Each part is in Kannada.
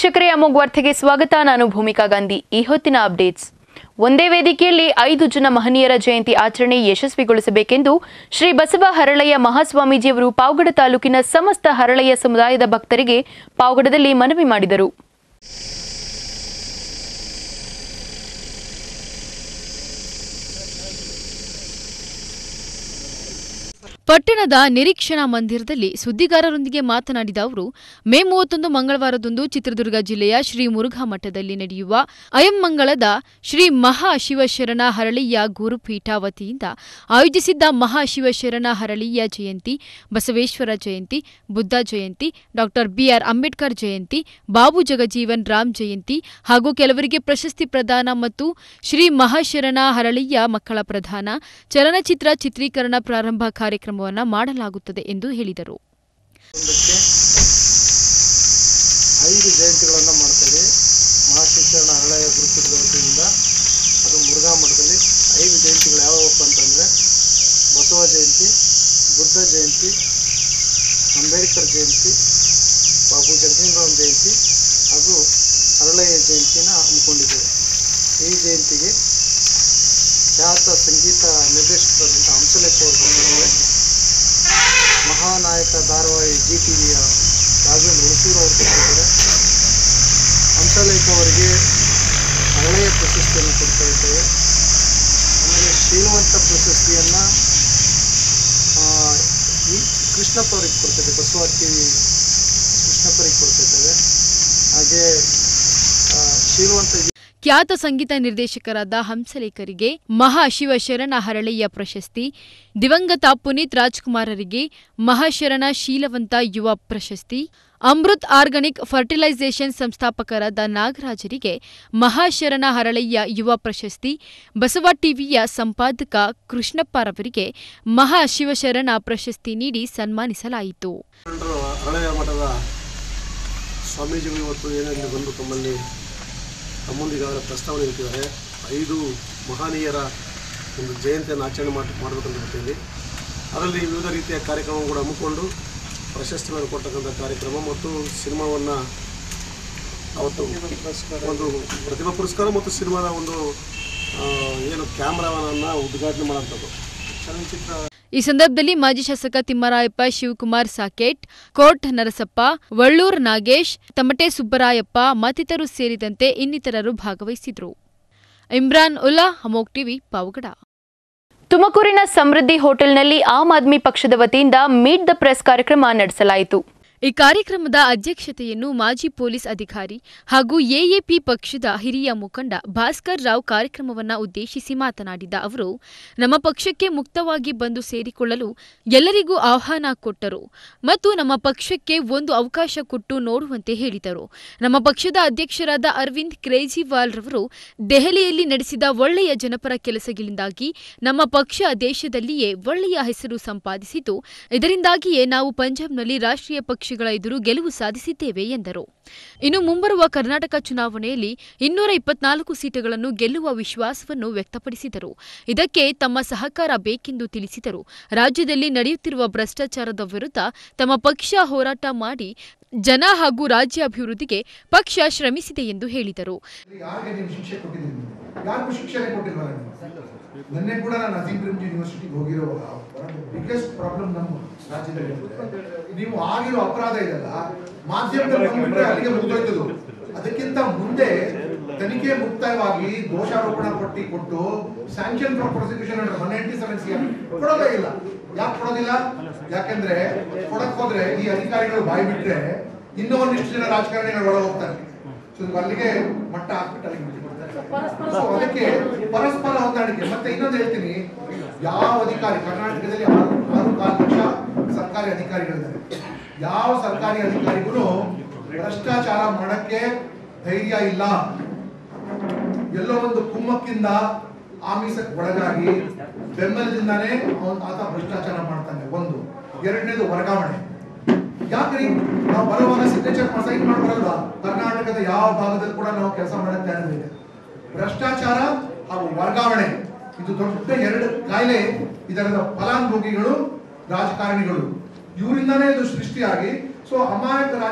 ವೀಕ್ಷಕರೇ ಅಮೋಘ್ ವಾರ್ತೆಗೆ ಸ್ವಾಗತ ನಾನು ಭೂಮಿಕಾ ಗಾಂಧಿ ಈ ಹೊತ್ತಿನ ಅಪ್ಡೇಟ್ಸ್ ಒಂದೇ ವೇದಿಕೆಯಲ್ಲಿ ಐದು ಜನ ಮಹನೀಯರ ಜಯಂತಿ ಆಚರಣೆ ಯಶಸ್ವಿಗೊಳಿಸಬೇಕೆಂದು ಶ್ರೀ ಬಸವ ಹರಳಯ್ಯ ಮಹಾಸ್ವಾಮೀಜಿಯವರು ಪಾವಗಡ ತಾಲೂಕಿನ ಸಮಸ್ತ ಹರಳಯ್ಯ ಸಮುದಾಯದ ಭಕ್ತರಿಗೆ ಪಾವಗಡದಲ್ಲಿ ಮನವಿ ಮಾಡಿದರು ಪಟ್ಟಣದ ನಿರೀಕ್ಷಣಾ ಮಂದಿರದಲ್ಲಿ ಸುದ್ದಿಗಾರರೊಂದಿಗೆ ಮಾತನಾಡಿದ ಅವರು ಮೇ ಮೂವತ್ತೊಂದು ಮಂಗಳವಾರದಂದು ಚಿತ್ರದುರ್ಗ ಜಿಲ್ಲೆಯ ಶ್ರೀ ಮುರುಘಾ ಮಠದಲ್ಲಿ ನಡೆಯುವ ಅಯಂಮಂಗಳದ ಶ್ರೀ ಮಹಾಶಿವಶರಣ ಹರಳೀಯ ಗುರುಪೀಠ ವತಿಯಿಂದ ಆಯೋಜಿಸಿದ್ದ ಮಹಾಶಿವಶರಣ ಹರಳೀಯ ಜಯಂತಿ ಬಸವೇಶ್ವರ ಜಯಂತಿ ಬುದ್ಧ ಜಯಂತಿ ಡಾಕ್ಟರ್ ಬಿಆರ್ ಅಂಬೇಡ್ಕರ್ ಜಯಂತಿ ಬಾಬು ಜಗಜೀವನ್ ರಾಮ್ ಜಯಂತಿ ಹಾಗೂ ಕೆಲವರಿಗೆ ಪ್ರಶಸ್ತಿ ಪ್ರದಾನ ಮತ್ತು ಶ್ರೀ ಮಹಾಶರಣ ಹರಳೀಯ ಮಕ್ಕಳ ಪ್ರಧಾನ ಚಲನಚಿತ್ರ ಚಿತ್ರೀಕರಣ ಪ್ರಾರಂಭ ಕಾರ್ಯಕ್ರಮವನ್ನು ಮಾಡಲಾಗುತ್ತದೆ ಎಂದು ಹೇಳಿದರು ಒಂದಕ್ಕೆ ಐದು ಜಯಂತಿಗಳನ್ನು ಮಾಡ್ತೇವೆ ಮಹಾಶಿಕ್ಷಣ ಹಳೆಯ ಗುರುಪೀಠದ ವತಿಯಿಂದ ಅದು ಮುರುಘಾ ಮಠದಲ್ಲಿ ಐದು ಜಯಂತಿಗಳು ಯಾವಪ್ಪ ಅಂತಂದರೆ ಬಸವ ಜಯಂತಿ ಬುದ್ಧ ಜಯಂತಿ ಅಂಬೇಡ್ಕರ್ ಜಯಂತಿ ಬಾಬು ಜಗಜೀವನರಾಮ್ ಜಯಂತಿ ಹಾಗೂ ಹರಳಯ್ಯ ಜಯಂತಿನ ಹಮ್ಮಿಕೊಂಡಿದ್ದೇವೆ ಈ ಜಯಂತಿಗೆ ಖ್ಯಾತ ಸಂಗೀತ ನಿರ್ದೇಶಕರಾದಂಥ ಹಂಸಲೇಖ ಅವರು ಬಂದಿದ್ದಾರೆ ಮಹಾನಾಯಕ ಧಾರಾವಾಹಿ ಜಿ ಟಿ ವಿಯ ರಾಘವೇಂದ್ರ ಹುಣಸೂರು ಅವರು ಕೊಟ್ಟಿದ್ದಾರೆ ಹಂಸಲೇಖ ಅವರಿಗೆ ಹಳೆಯ ಪ್ರಶಸ್ತಿಯನ್ನು ಕೊಡ್ತಾ ಇದ್ದೇವೆ ಆಮೇಲೆ ಶೀಲವಂತ ಪ್ರಶಸ್ತಿಯನ್ನು ಈ ಕೃಷ್ಣಪ್ಪ ಅವರಿಗೆ ಕೊಡ್ತಿದ್ದೇವೆ ಬಸವ ಟಿ ವಿ ಕೃಷ್ಣಪ್ಪರಿಗೆ ಕೊಡ್ತಿದ್ದೇವೆ ಹಾಗೆ ಆ, ಶೀಲವಂತ ಖ್ಯಾತ ಸಂಗೀತ ನಿರ್ದೇಶಕರಾದ ಹಂಸಲೇಖರಿಗೆ ಮಹಾಶಿವಶರಣ ಹರಳಯ್ಯ ಪ್ರಶಸ್ತಿ ದಿವಂಗತ ಪುನೀತ್ ರಾಜ್ಕುಮಾರರಿಗೆ ಮಹಾಶರಣ ಶೀಲವಂತ ಯುವ ಪ್ರಶಸ್ತಿ ಅಮೃತ್ ಆರ್ಗಾನಿಕ್ ಫರ್ಟಿಲೈಸೇಷನ್ ಸಂಸ್ಥಾಪಕರಾದ ನಾಗರಾಜರಿಗೆ ಮಹಾಶರಣ ಹರಳಯ್ಯ ಯುವ ಪ್ರಶಸ್ತಿ ಬಸವ ಟಿವಿಯ ಸಂಪಾದಕ ಕೃಷ್ಣಪ್ಪರವರಿಗೆ ಮಹಾಶಿವಶರಣ ಪ್ರಶಸ್ತಿ ನೀಡಿ ಸನ್ಮಾನಿಸಲಾಯಿತು ಮುಖಂಡರು ಹಳೆಯ ಮಠದ ಸ್ವಾಮೀಜಿಗಳು ಇವತ್ತು ಏನೆಂದು ಬಂದು ತಮ್ಮಲ್ಲಿ ತಮ್ಮೊಂದಿಗೆ ಅವರ ಪ್ರಸ್ತಾವನೆ ಇಟ್ಟಿದ್ದಾರೆ ಐದು ಮಹನೀಯರ ಒಂದು ಜಯಂತಿಯನ್ನು ಆಚರಣೆ ಮಾಡಿ ಮಾಡಬೇಕಂತ ಹೇಳ್ತೀವಿ ಅದರಲ್ಲಿ ವಿವಿಧ ರೀತಿಯ ಕಾರ್ಯಕ್ರಮ ಕೂಡ ಹಮ್ಮಿಕೊಂಡು ಪ್ರಶಸ್ತಿಗಳನ್ನು ಕೊಡ್ತಕ್ಕಂಥ ಕಾರ್ಯಕ್ರಮ ಮತ್ತು ಸಿನಿಮಾವನ್ನು ಅವತ್ತು ಒಂದು ಪ್ರತಿಭಾ ಪುರಸ್ಕಾರ ಮತ್ತು ಸಿನಿಮಾದ ಒಂದು ಆ, ಏನು ಕ್ಯಾಮ್ರಾವನ್ನು ಉದ್ಘಾಟನೆ ಮಾಡೋಂಥದ್ದು ಚಲನಚಿತ್ರ ಈ ಸಂದರ್ಭದಲ್ಲಿ ಮಾಜಿ ಶಾಸಕ ತಿಮ್ಮರಾಯಪ್ಪ ಶಿವಕುಮಾರ್ ಸಾಕೇಟ್ ಕೋಟ್ ನರಸಪ್ಪ ವಳ್ಳೂರ್ ನಾಗೇಶ್ ತಮಟೆ ಸುಬ್ಬರಾಯಪ್ಪ ಮತ್ತಿತರರು ಸೇರಿದಂತೆ ಇನ್ನಿತರರು ಭಾಗವಹಿಸಿದ್ರು ಇಮ್ರಾನ್ ಉಲ್ಲಾ ಅಮೋಕ್ ಟಿವಿ ಪಾವಗಡ ತುಮಕೂರಿನ ಸಮೃದ್ಧಿ ಹೋಟೆಲ್ನಲ್ಲಿ ಆಮ್ ಆದ್ಮಿ ಪಕ್ಷದ ವತಿಯಿಂದ ಮೀಟ್ ದ ಪ್ರೆಸ್ ಕಾರ್ಯಕ್ರಮ ನಡೆಸಲಾಯಿತು ಈ ಕಾರ್ಯಕ್ರಮದ ಅಧ್ಯಕ್ಷತೆಯನ್ನು ಮಾಜಿ ಪೊಲೀಸ್ ಅಧಿಕಾರಿ ಹಾಗೂ ಎಎಪಿ ಪಕ್ಷದ ಹಿರಿಯ ಮುಖಂಡ ಭಾಸ್ಕರ್ ರಾವ್ ಕಾರ್ಯಕ್ರಮವನ್ನು ಉದ್ದೇಶಿಸಿ ಮಾತನಾಡಿದ ಅವರು ನಮ್ಮ ಪಕ್ಷಕ್ಕೆ ಮುಕ್ತವಾಗಿ ಬಂದು ಸೇರಿಕೊಳ್ಳಲು ಎಲ್ಲರಿಗೂ ಆಹ್ವಾನ ಕೊಟ್ಟರು ಮತ್ತು ನಮ್ಮ ಪಕ್ಷಕ್ಕೆ ಒಂದು ಅವಕಾಶ ಕೊಟ್ಟು ನೋಡುವಂತೆ ಹೇಳಿದರು ನಮ್ಮ ಪಕ್ಷದ ಅಧ್ಯಕ್ಷರಾದ ಅರವಿಂದ್ ಕೇಜ್ರಿವಾಲ್ ರವರು ದೆಹಲಿಯಲ್ಲಿ ನಡೆಸಿದ ಒಳ್ಳೆಯ ಜನಪರ ಕೆಲಸಗಳಿಂದಾಗಿ ನಮ್ಮ ಪಕ್ಷ ದೇಶದಲ್ಲಿಯೇ ಒಳ್ಳೆಯ ಹೆಸರು ಸಂಪಾದಿಸಿತು ಇದರಿಂದಾಗಿಯೇ ನಾವು ಪಂಜಾಬ್ನಲ್ಲಿ ರಾಷ್ಟ್ರೀಯ ಪಕ್ಷಗಳ ಎದುರು ಗೆಲುವು ಸಾಧಿಸಿದ್ದೇವೆ ಎಂದರು ಇನ್ನು ಮುಂಬರುವ ಕರ್ನಾಟಕ ಚುನಾವಣೆಯಲ್ಲಿ ಇನ್ನೂರ ಇಪ್ಪತ್ನಾಲ್ಕು ಸೀಟುಗಳನ್ನು ಗೆಲ್ಲುವ ವಿಶ್ವಾಸವನ್ನು ವ್ಯಕ್ತಪಡಿಸಿದರು ಇದಕ್ಕೆ ತಮ್ಮ ಸಹಕಾರ ಬೇಕೆಂದು ತಿಳಿಸಿದರು ರಾಜ್ಯದಲ್ಲಿ ನಡೆಯುತ್ತಿರುವ ಭ್ರಷ್ಟಾಚಾರದ ವಿರುದ್ಧ ತಮ್ಮ ಪಕ್ಷ ಹೋರಾಟ ಮಾಡಿ ಜನ ಹಾಗೂ ರಾಜ್ಯ ಅಭಿವೃದ್ಧಿಗೆ ಪಕ್ಷ ಶ್ರಮಿಸಿದೆ ಎಂದು ಹೇಳಿದರು ಯಾರಿಗೆ ನೀವು ಶಿಕ್ಷೆ ಕೊಟ್ಟಿದ್ದೀರಿ ಯಾರಿಗೂ ಶಿಕ್ಷೆನೇ ಕೊಟ್ಟಿಲ್ವಲ್ಲ ನೀವು ನಿನ್ನೆ ಕೂಡ ನಾನು ಅಜೀಂ ಪ್ರೇಮ್ಜಿ ಯೂನಿವರ್ಸಿಟಿಗೆ ಹೋಗಿರೋ ಬಿಗ್ಗೆಸ್ಟ್ ಪ್ರಾಬ್ಲಮ್ ನಮ್ಮ ರಾಜ್ಯದಲ್ಲಿ ಅಂದ್ರೆ ನೀವು ಆಗಿರೋ ಅಪರಾಧ ಇದೆಲ್ಲ ಮಾಧ್ಯಮದಲ್ಲಿ ಬಂದ್ಬಿಟ್ರೆ ಅಲ್ಲಿಗೆ ಮುಗ್ದೋಯ್ತದು ಅದಕ್ಕಿಂತ ಮುಂದೆ ತನಿಖೆ ಮುಕ್ತಾಯವಾಗಿ ದೋಷಾರೋಪಣಾ ಪಟ್ಟಿ ಕೊಟ್ಟು sanction for prosecution under one ninety seven C ಕೊಡೋದೇ ಇಲ್ಲ ಯಾಕೆ ಕೊಡೋದಿಲ್ಲ ಯಾಕೆಂದ್ರೆ ಕೊಡಕ್ ಹೋದ್ರೆ ಈ ಅಧಿಕಾರಿಗಳು ಬಾಯಿ ಬಿಟ್ರೆ ಇನ್ನೂ ಒಂದಿಷ್ಟು ಜನ ರಾಜಕಾರಣಿಗಳು ಒಳಗೆ ಹೋಗ್ತಾರೆ ಸೊ ಇದು ಅಲ್ಲಿಗೆ ಮಟ್ಟ ಹಾಕ್ಬಿಟ್ಟು ಅಲ್ಲಿಗೆ ಬಿಟ್ಬಿಡ್ತಾರೆ ಸೊ ಅದಕ್ಕೆ ಪರಸ್ಪರ ಹೊಂದಾಣಿಕೆ ಮತ್ತೆ ಇನ್ನೊಂದು ಹೇಳ್ತೀನಿ ಯಾವ ಅಧಿಕಾರಿ ಕರ್ನಾಟಕದಲ್ಲಿ ಆರು ಆರು ಕಾಲು ಲಕ್ಷ ಸರ್ಕಾರಿ ಅಧಿಕಾರಿಗಳಿದ್ದಾರೆ ಯಾವ ಸರ್ಕಾರಿ ಅಧಿಕಾರಿಗೂ ಭ್ರಷ್ಟಾಚಾರ ಮಾಡಕ್ಕೆ ಧೈರ್ಯ ಇಲ್ಲ ಎಲ್ಲೋ ಒಂದು ಕುಮ್ಮಕ್ಕಿಂದ ಆಮಿಷಕ್ಕೆ ಒಳಗಾಗಿ ಬೆಂಬಲದಿಂದಾನೇ ಅವನ್ ಆತ ಭ್ರಷ್ಟಾಚಾರ ಮಾಡ್ತಾನೆ ಒಂದು ಎರಡನೇದು ವರ್ಗಾವಣೆ ಯಾಕ್ರಿ ನಾವು ಬರುವಾಗ ಸಿಗ್ನೇಚರ್ ಸೈನ್ ಮಾಡ್ಬಾರಲ್ವಾ ಕರ್ನಾಟಕದ ಯಾವ ಭಾಗದಲ್ಲಿ ಕೂಡ ನಾವು ಕೆಲಸ ಮಾಡಕ್ಕೆ ತಯಾರಿದೆ ಭ್ರಷ್ಟಾಚಾರ ಹಾಗೂ ವರ್ಗಾವಣೆ ಇದು ದೊಡ್ಡ ಎರಡು ಕಾಯಿಲೆ ಇದರ ಫಲಾನುಭವಿಗಳು ರಾಜಕಾರಣಿಗಳು ಇವರಿಂದಾನೇ ಇದು ಸೃಷ್ಟಿಯಾಗಿ ಸೊ ಅಮಾಯಕ ರಾಜ್ಯ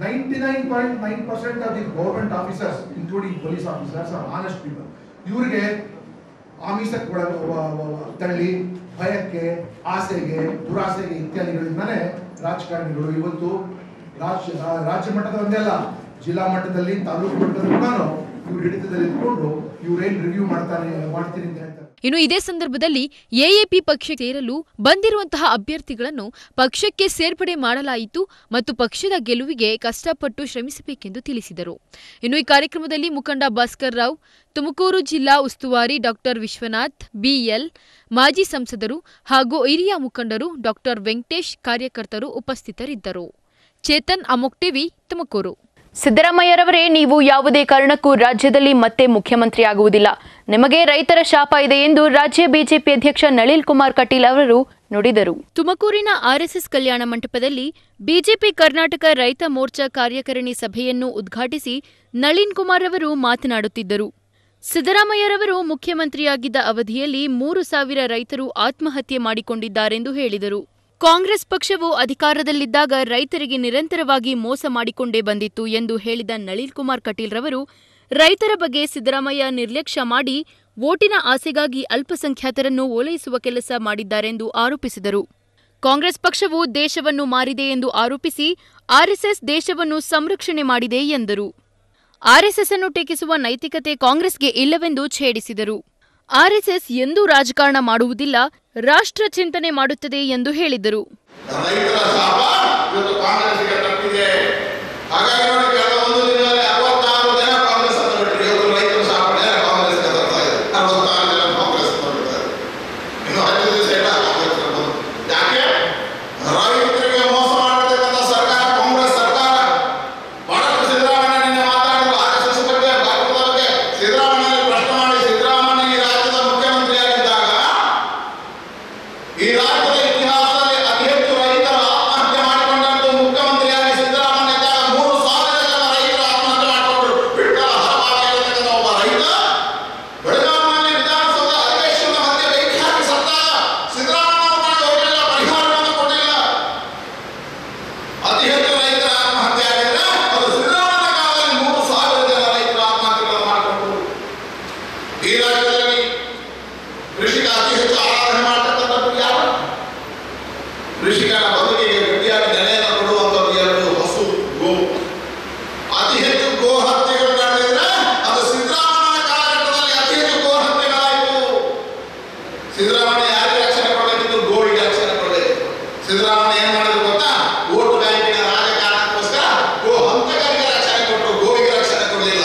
99.9 percent of the government officers, including police officers, are honest people. ಇವರಿಗೆ ಆಮಿಷಕ್ಕೆ ಒಳ ವ- ವ- ತಳ್ಳಿ ಭಯಕ್ಕೆ ಆಸೆಗೆ ದುರಾಸೆಗೆ ಇತ್ಯಾದಿಗಳಿಂದಲೇ ರಾಜಕಾರಣಿಗಳು ಇವತ್ತು ರಾಜ್ಯ ರಾ- ರಾಜ್ಯ ಮಟ್ಟದ ಒಂದೇ ಅಲ್ಲ ಜಿಲ್ಲಾ ಮಟ್ಟದಲ್ಲಿ ತಾಲೂಕು ಮಟ್ಟದಲ್ಲಿ ಕೂಡ ಇವ್ರು ಹಿಡಿತದಲ್ಲಿ ಇಟ್ಕೊಂಡು ಇವ್ರೇನ್ ರಿವ್ಯೂ ಮಾಡ್ತಾನೆ ಮಾಡ್ತೀನಿ ಅಂತ ಹೇಳ್ತಾರೆ ಇನ್ನು ಇದೇ ಸಂದರ್ಭದಲ್ಲಿ ಎಎಪಿ ಪಕ್ಷ ಸೇರಲು ಬಂದಿರುವಂತಹ ಅಭ್ಯರ್ಥಿಗಳನ್ನು ಪಕ್ಷಕ್ಕೆ ಸೇರ್ಪಡೆ ಮಾಡಲಾಯಿತು ಮತ್ತು ಪಕ್ಷದ ಗೆಲುವಿಗೆ ಕಷ್ಟಪಟ್ಟು ಶ್ರಮಿಸಬೇಕೆಂದು ತಿಳಿಸಿದರು ಇನ್ನು ಈ ಕಾರ್ಯಕ್ರಮದಲ್ಲಿ ಮುಖಂಡ ಭಾಸ್ಕರ್ ರಾವ್ ತುಮಕೂರು ಜಿಲ್ಲಾ ಉಸ್ತುವಾರಿ ಡಾಕ್ಟರ್ ವಿಶ್ವನಾಥ್ ಬಿಎಲ್ ಮಾಜಿ ಸಂಸದರು ಹಾಗೂ ಹಿರಿಯ ಮುಖಂಡರು ಡಾಕ್ಟರ್ ವೆಂಕಟೇಶ್ ಕಾರ್ಯಕರ್ತರು ಉಪಸ್ಥಿತರಿದ್ದರು ಚೇತನ್ ಅಮೋಕ್ ಟಿವಿ ತುಮಕೂರು ಸಿದ್ದರಾಮಯ್ಯರವರೇ ನೀವು ಯಾವುದೇ ಕಾರಣಕ್ಕೂ ರಾಜ್ಯದಲ್ಲಿ ಮತ್ತೆ ಮುಖ್ಯಮಂತ್ರಿ ಆಗುವುದಿಲ್ಲ ನಿಮಗೆ ರೈತರ ಶಾಪ ಇದೆ ಎಂದು ರಾಜ್ಯ ಬಿಜೆಪಿ ಅಧ್ಯಕ್ಷ ನಳಿನ್ ಕುಮಾರ್ ಕಟೀಲ್ ಅವರು ನುಡಿದರು ತುಮಕೂರಿನ ಆರ್ಎಸ್ಎಸ್ ಕಲ್ಯಾಣ ಮಂಟಪದಲ್ಲಿ ಬಿಜೆಪಿ ಕರ್ನಾಟಕ ರೈತ ಮೋರ್ಚಾ ಕಾರ್ಯಕಾರಿಣಿ ಸಭೆಯನ್ನು ಉದ್ಘಾಟಿಸಿ ನಳಿನ್ ಕುಮಾರ್ ಅವರು ಮಾತನಾಡುತ್ತಿದ್ದರು ಸಿದ್ದರಾಮಯ್ಯರವರು ಮುಖ್ಯಮಂತ್ರಿಯಾಗಿದ್ದ ಅವಧಿಯಲ್ಲಿ ಮೂರು ಸಾವಿರ ರೈತರು ಆತ್ಮಹತ್ಯೆ ಮಾಡಿಕೊಂಡಿದ್ದಾರೆಂದು ಹೇಳಿದರು ಕಾಂಗ್ರೆಸ್ ಪಕ್ಷವು ಅಧಿಕಾರದಲ್ಲಿದ್ದಾಗ ರೈತರಿಗೆ ನಿರಂತರವಾಗಿ ಮೋಸ ಮಾಡಿಕೊಂಡೇ ಬಂದಿತ್ತು ಎಂದು ಹೇಳಿದ ನಳಿನ್ ಕುಮಾರ್ ಕಟೀಲ್ ರವರು ರೈತರ ಬಗ್ಗೆ ಸಿದ್ದರಾಮಯ್ಯ ನಿರ್ಲಕ್ಷ್ಯ ಮಾಡಿ ವೋಟಿನ ಆಸೆಗಾಗಿ ಅಲ್ಪಸಂಖ್ಯಾತರನ್ನು ಓಲೈಸುವ ಕೆಲಸ ಮಾಡಿದ್ದಾರೆಂದು ಆರೋಪಿಸಿದರು ಕಾಂಗ್ರೆಸ್ ಪಕ್ಷವು ದೇಶವನ್ನು ಮಾರಿದೆ ಎಂದು ಆರೋಪಿಸಿ ಆರ್ಎಸ್ಎಸ್ ದೇಶವನ್ನು ಸಂರಕ್ಷಣೆ ಮಾಡಿದೆ ಎಂದರು ಆರ್ಎಸ್ಎಸ್ ಅನ್ನು ಟೀಕಿಸುವ ನೈತಿಕತೆ ಕಾಂಗ್ರೆಸ್ಗೆ ಇಲ್ಲವೆಂದು ಛೇಡಿಸಿದರು ಆರ್ಎಸ್ಎಸ್ ಎಂದೂ ರಾಜಕಾರಣ ಮಾಡುವುದಿಲ್ಲ ರಾಷ್ಟ್ರ ಚಿಂತನೆ ಮಾಡುತ್ತದೆ ಎಂದು ಹೇಳಿದರು ರೈತರ ಶಾಪ ಇವತ್ತು ಕಾಂಗ್ರೆಸ್ಗೆ ತಪ್ಪಿದೆ ಹಾಗಾಗಿ ನೋಡಿ ಕಳೆದ ಒಂದು ದಿನದಲ್ಲಿ ಅರವತ್ತಾರು ಜನ ಕಾಂಗ್ರೆಸ್ ಅನ್ನು ಬಿಟ್ಟರು ಇವತ್ತು ರೈತರ ಶಾಪನೆ ಕಾಂಗ್ರೆಸ್ಗೆ ತರ್ತಾ ಇದೆ ಅರವತ್ತಾರು ಜನ ಕಾಂಗ್ರೆಸ್ ಬಂದಿದ್ದಾರೆ ಇನ್ನು ಹತ್ತು ದಿವಸ ಇಲ್ಲ ಕಾಂಗ್ರೆಸ್ ಬಂದು ಯಾಕೆ ರೈತರಿಗೆ ಮೋಸ ಮಾಡತಕ್ಕಂಥ ಸರ್ಕಾರ ಕಾಂಗ್ರೆಸ್ ಸರ್ಕಾರ ಬಹಳಷ್ಟು ಸಿದ್ದರಾಮಯ್ಯ ನಿನ್ನೆ ಮಾತಾಡಿದ್ರು ಆರ್ಎಸ್ಎಸ್ ಬಗ್ಗೆ ಭಾರತದ ಬಗ್ಗೆ ಸಿದ್ದರಾಮಯ್ಯ ಪ್ರಶ್ನೆ ಮಾಡಿ ಸಿದ್ದರಾಮಯ್ಯ ಈ ರಾಜ್ಯದ ಮುಖ್ಯಮಂತ್ರಿಯಾಗಿದ್ದಾಗ ಈ ರಾಜ್ಯದ ಇತಿಹಾಸದಲ್ಲಿ ಅತಿ ಹೆಚ್ಚು ರೈತರ ಆತ್ಮಹತ್ಯೆ ಮಾಡಿಕೊಂಡಂತ ಮುಖ್ಯಮಂತ್ರಿಯಾಗಿ ಸಿದ್ದರಾಮಯ್ಯ ಇದ್ದಾಗ ಮೂರು ಸಾವಿರ ಜನ ರೈತರು ಆತ್ಮಹತ್ಯೆ ಮಾಡಿಕೊಂಡ್ರು ಬಿಟ್ಟಲ ಹರವಾಗಿ ಇರತಕ್ಕಂಥ ಒಬ್ಬ ರೈತ ಬೆಳಗಾವಿಯಲ್ಲಿ ವಿಧಾನಸೌಧ ಅಧಿವೇಶನದ ಮಧ್ಯೆ ಬೆಂಕಿ ಹಾಕಿ ಸತ್ತಾಗ ಸಿದ್ದರಾಮಯ್ಯ ಅವರು ಮಾಡಿ ಹೋಗಲಿಲ್ಲ ಪರಿಹಾರವನ್ನು ಕೊಡಲಿಲ್ಲ ಅತಿ ಹೆಚ್ಚು ರೈತರ ಆತ್ಮಹತ್ಯೆ ಆಗಿದ್ರೆ ಅದು ಸಿದ್ದರಾಮಯ್ಯ ಕಾಲದಲ್ಲಿ ಮೂರು ಸಾವಿರ ಜನ ರೈತರು ಆತ್ಮಹತ್ಯೆಗಳನ್ನು ಮಾಡಿಕೊಂಡ್ರು ಈ ರಾಜ್ಯದಲ್ಲಿ ಕೃಷಿಕ ಅತಿ ಹೆಚ್ಚು ಆರಾಧನೆ ಮಾಡತಕ್ಕಂಥದ್ದು ಯಾರು ಕೃಷಿಕನ ಬದುಕಿಗೆ ಗಟ್ಟಿಯಾಗಿ ನೆಲೆಯನ್ನು ಕೊಡುವಂಥದ್ದು ಎರಡು ಹಸು ಗೋ ಅತಿ ಹೆಚ್ಚು ಗೋ ಹತ್ಯೆಗಳು ನಡೆದಿದ್ರೆ ಅದು ಸಿದ್ದರಾಮಯ್ಯ ಕಾಲಘಟ್ಟದಲ್ಲಿ ಅತಿ ಹೆಚ್ಚು ಗೋ ಹತ್ಯೆಗಳಾಯಿತು ಸಿದ್ದರಾಮಯ್ಯ ಯಾರಿಗೆ ರಕ್ಷಣೆ ಕೊಡಬೇಕಿತ್ತು ಗೋವಿಗೆ ರಕ್ಷಣೆ ಕೊಡಬೇಕು ಸಿದ್ದರಾಮಯ್ಯ ಏನ್ ಮಾಡಿದ್ರು ಗೊತ್ತಾ ವೋಟ್ ಬ್ಯಾಂಕಿನ ರಾಜಕಾರಣಕ್ಕೋಸ್ಕರ ಗೋ ಹಂತಕರಿಗೆ ರಕ್ಷಣೆ ಕೊಟ್ಟರು ಗೋವಿಗೆ ರಕ್ಷಣೆ ಕೊಡಲಿಲ್ಲ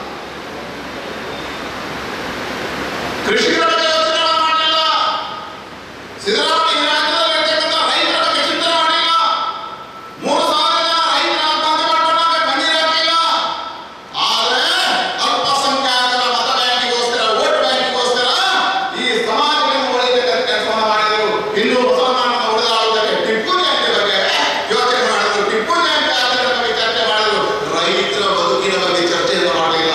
ಕೃಷಿಕರ ಬಗ್ಗೆ ಯೋಚನೆ ಮಾಡಲಿಲ್ಲ ಸಿದ್ದರಾಮಯ್ಯ ಈ ರಾಜ್ಯದಲ್ಲಿ ಇರ್ತಕ್ಕಂಥ ರೈತರ ಬಗ್ಗೆ ಚಿಂತನೆ ಮಾಡಲಿಲ್ಲ ಮೂರು ಸಾವಿರ ಜನ ರೈತರ ಆತ್ಮಹತ್ಯೆ ಮಾಡ್ಕೊಂಡಾಗ ಕಣ್ಣೀರು ಹಾಕಿಲ್ಲ ಆದರೆ ಅಲ್ಪಸಂಖ್ಯಾತರ ಮತ ಬ್ಯಾಂಕಿಗೋಸ್ಕರ ವೋಟ್ ಬ್ಯಾಂಕಿಗೋಸ್ಕರ ಈ ಸಮಾಜವನ್ನು ಉಳಿಬೇಕಂತ ಕೆಲಸವನ್ನು ಮಾಡಿದರು ಇನ್ನು ಮುಸಲ್ಮಾನನ ಉಳಿದಾಡುವುದಕ್ಕೆ ಟಿಪ್ಪು ಜಯಂತಿ ಬಗ್ಗೆ ಯೋಚನೆ ಮಾಡಿದರು ಟಿಪ್ಪು ಜಯಂತಿ ಆಚರಣೆ ಬಗ್ಗೆ ಚರ್ಚೆ ಮಾಡಿದರು ರೈತರ ಬದುಕಿನ ಬಗ್ಗೆ ಚರ್ಚೆಯನ್ನು ಮಾಡಲಿಲ್ಲ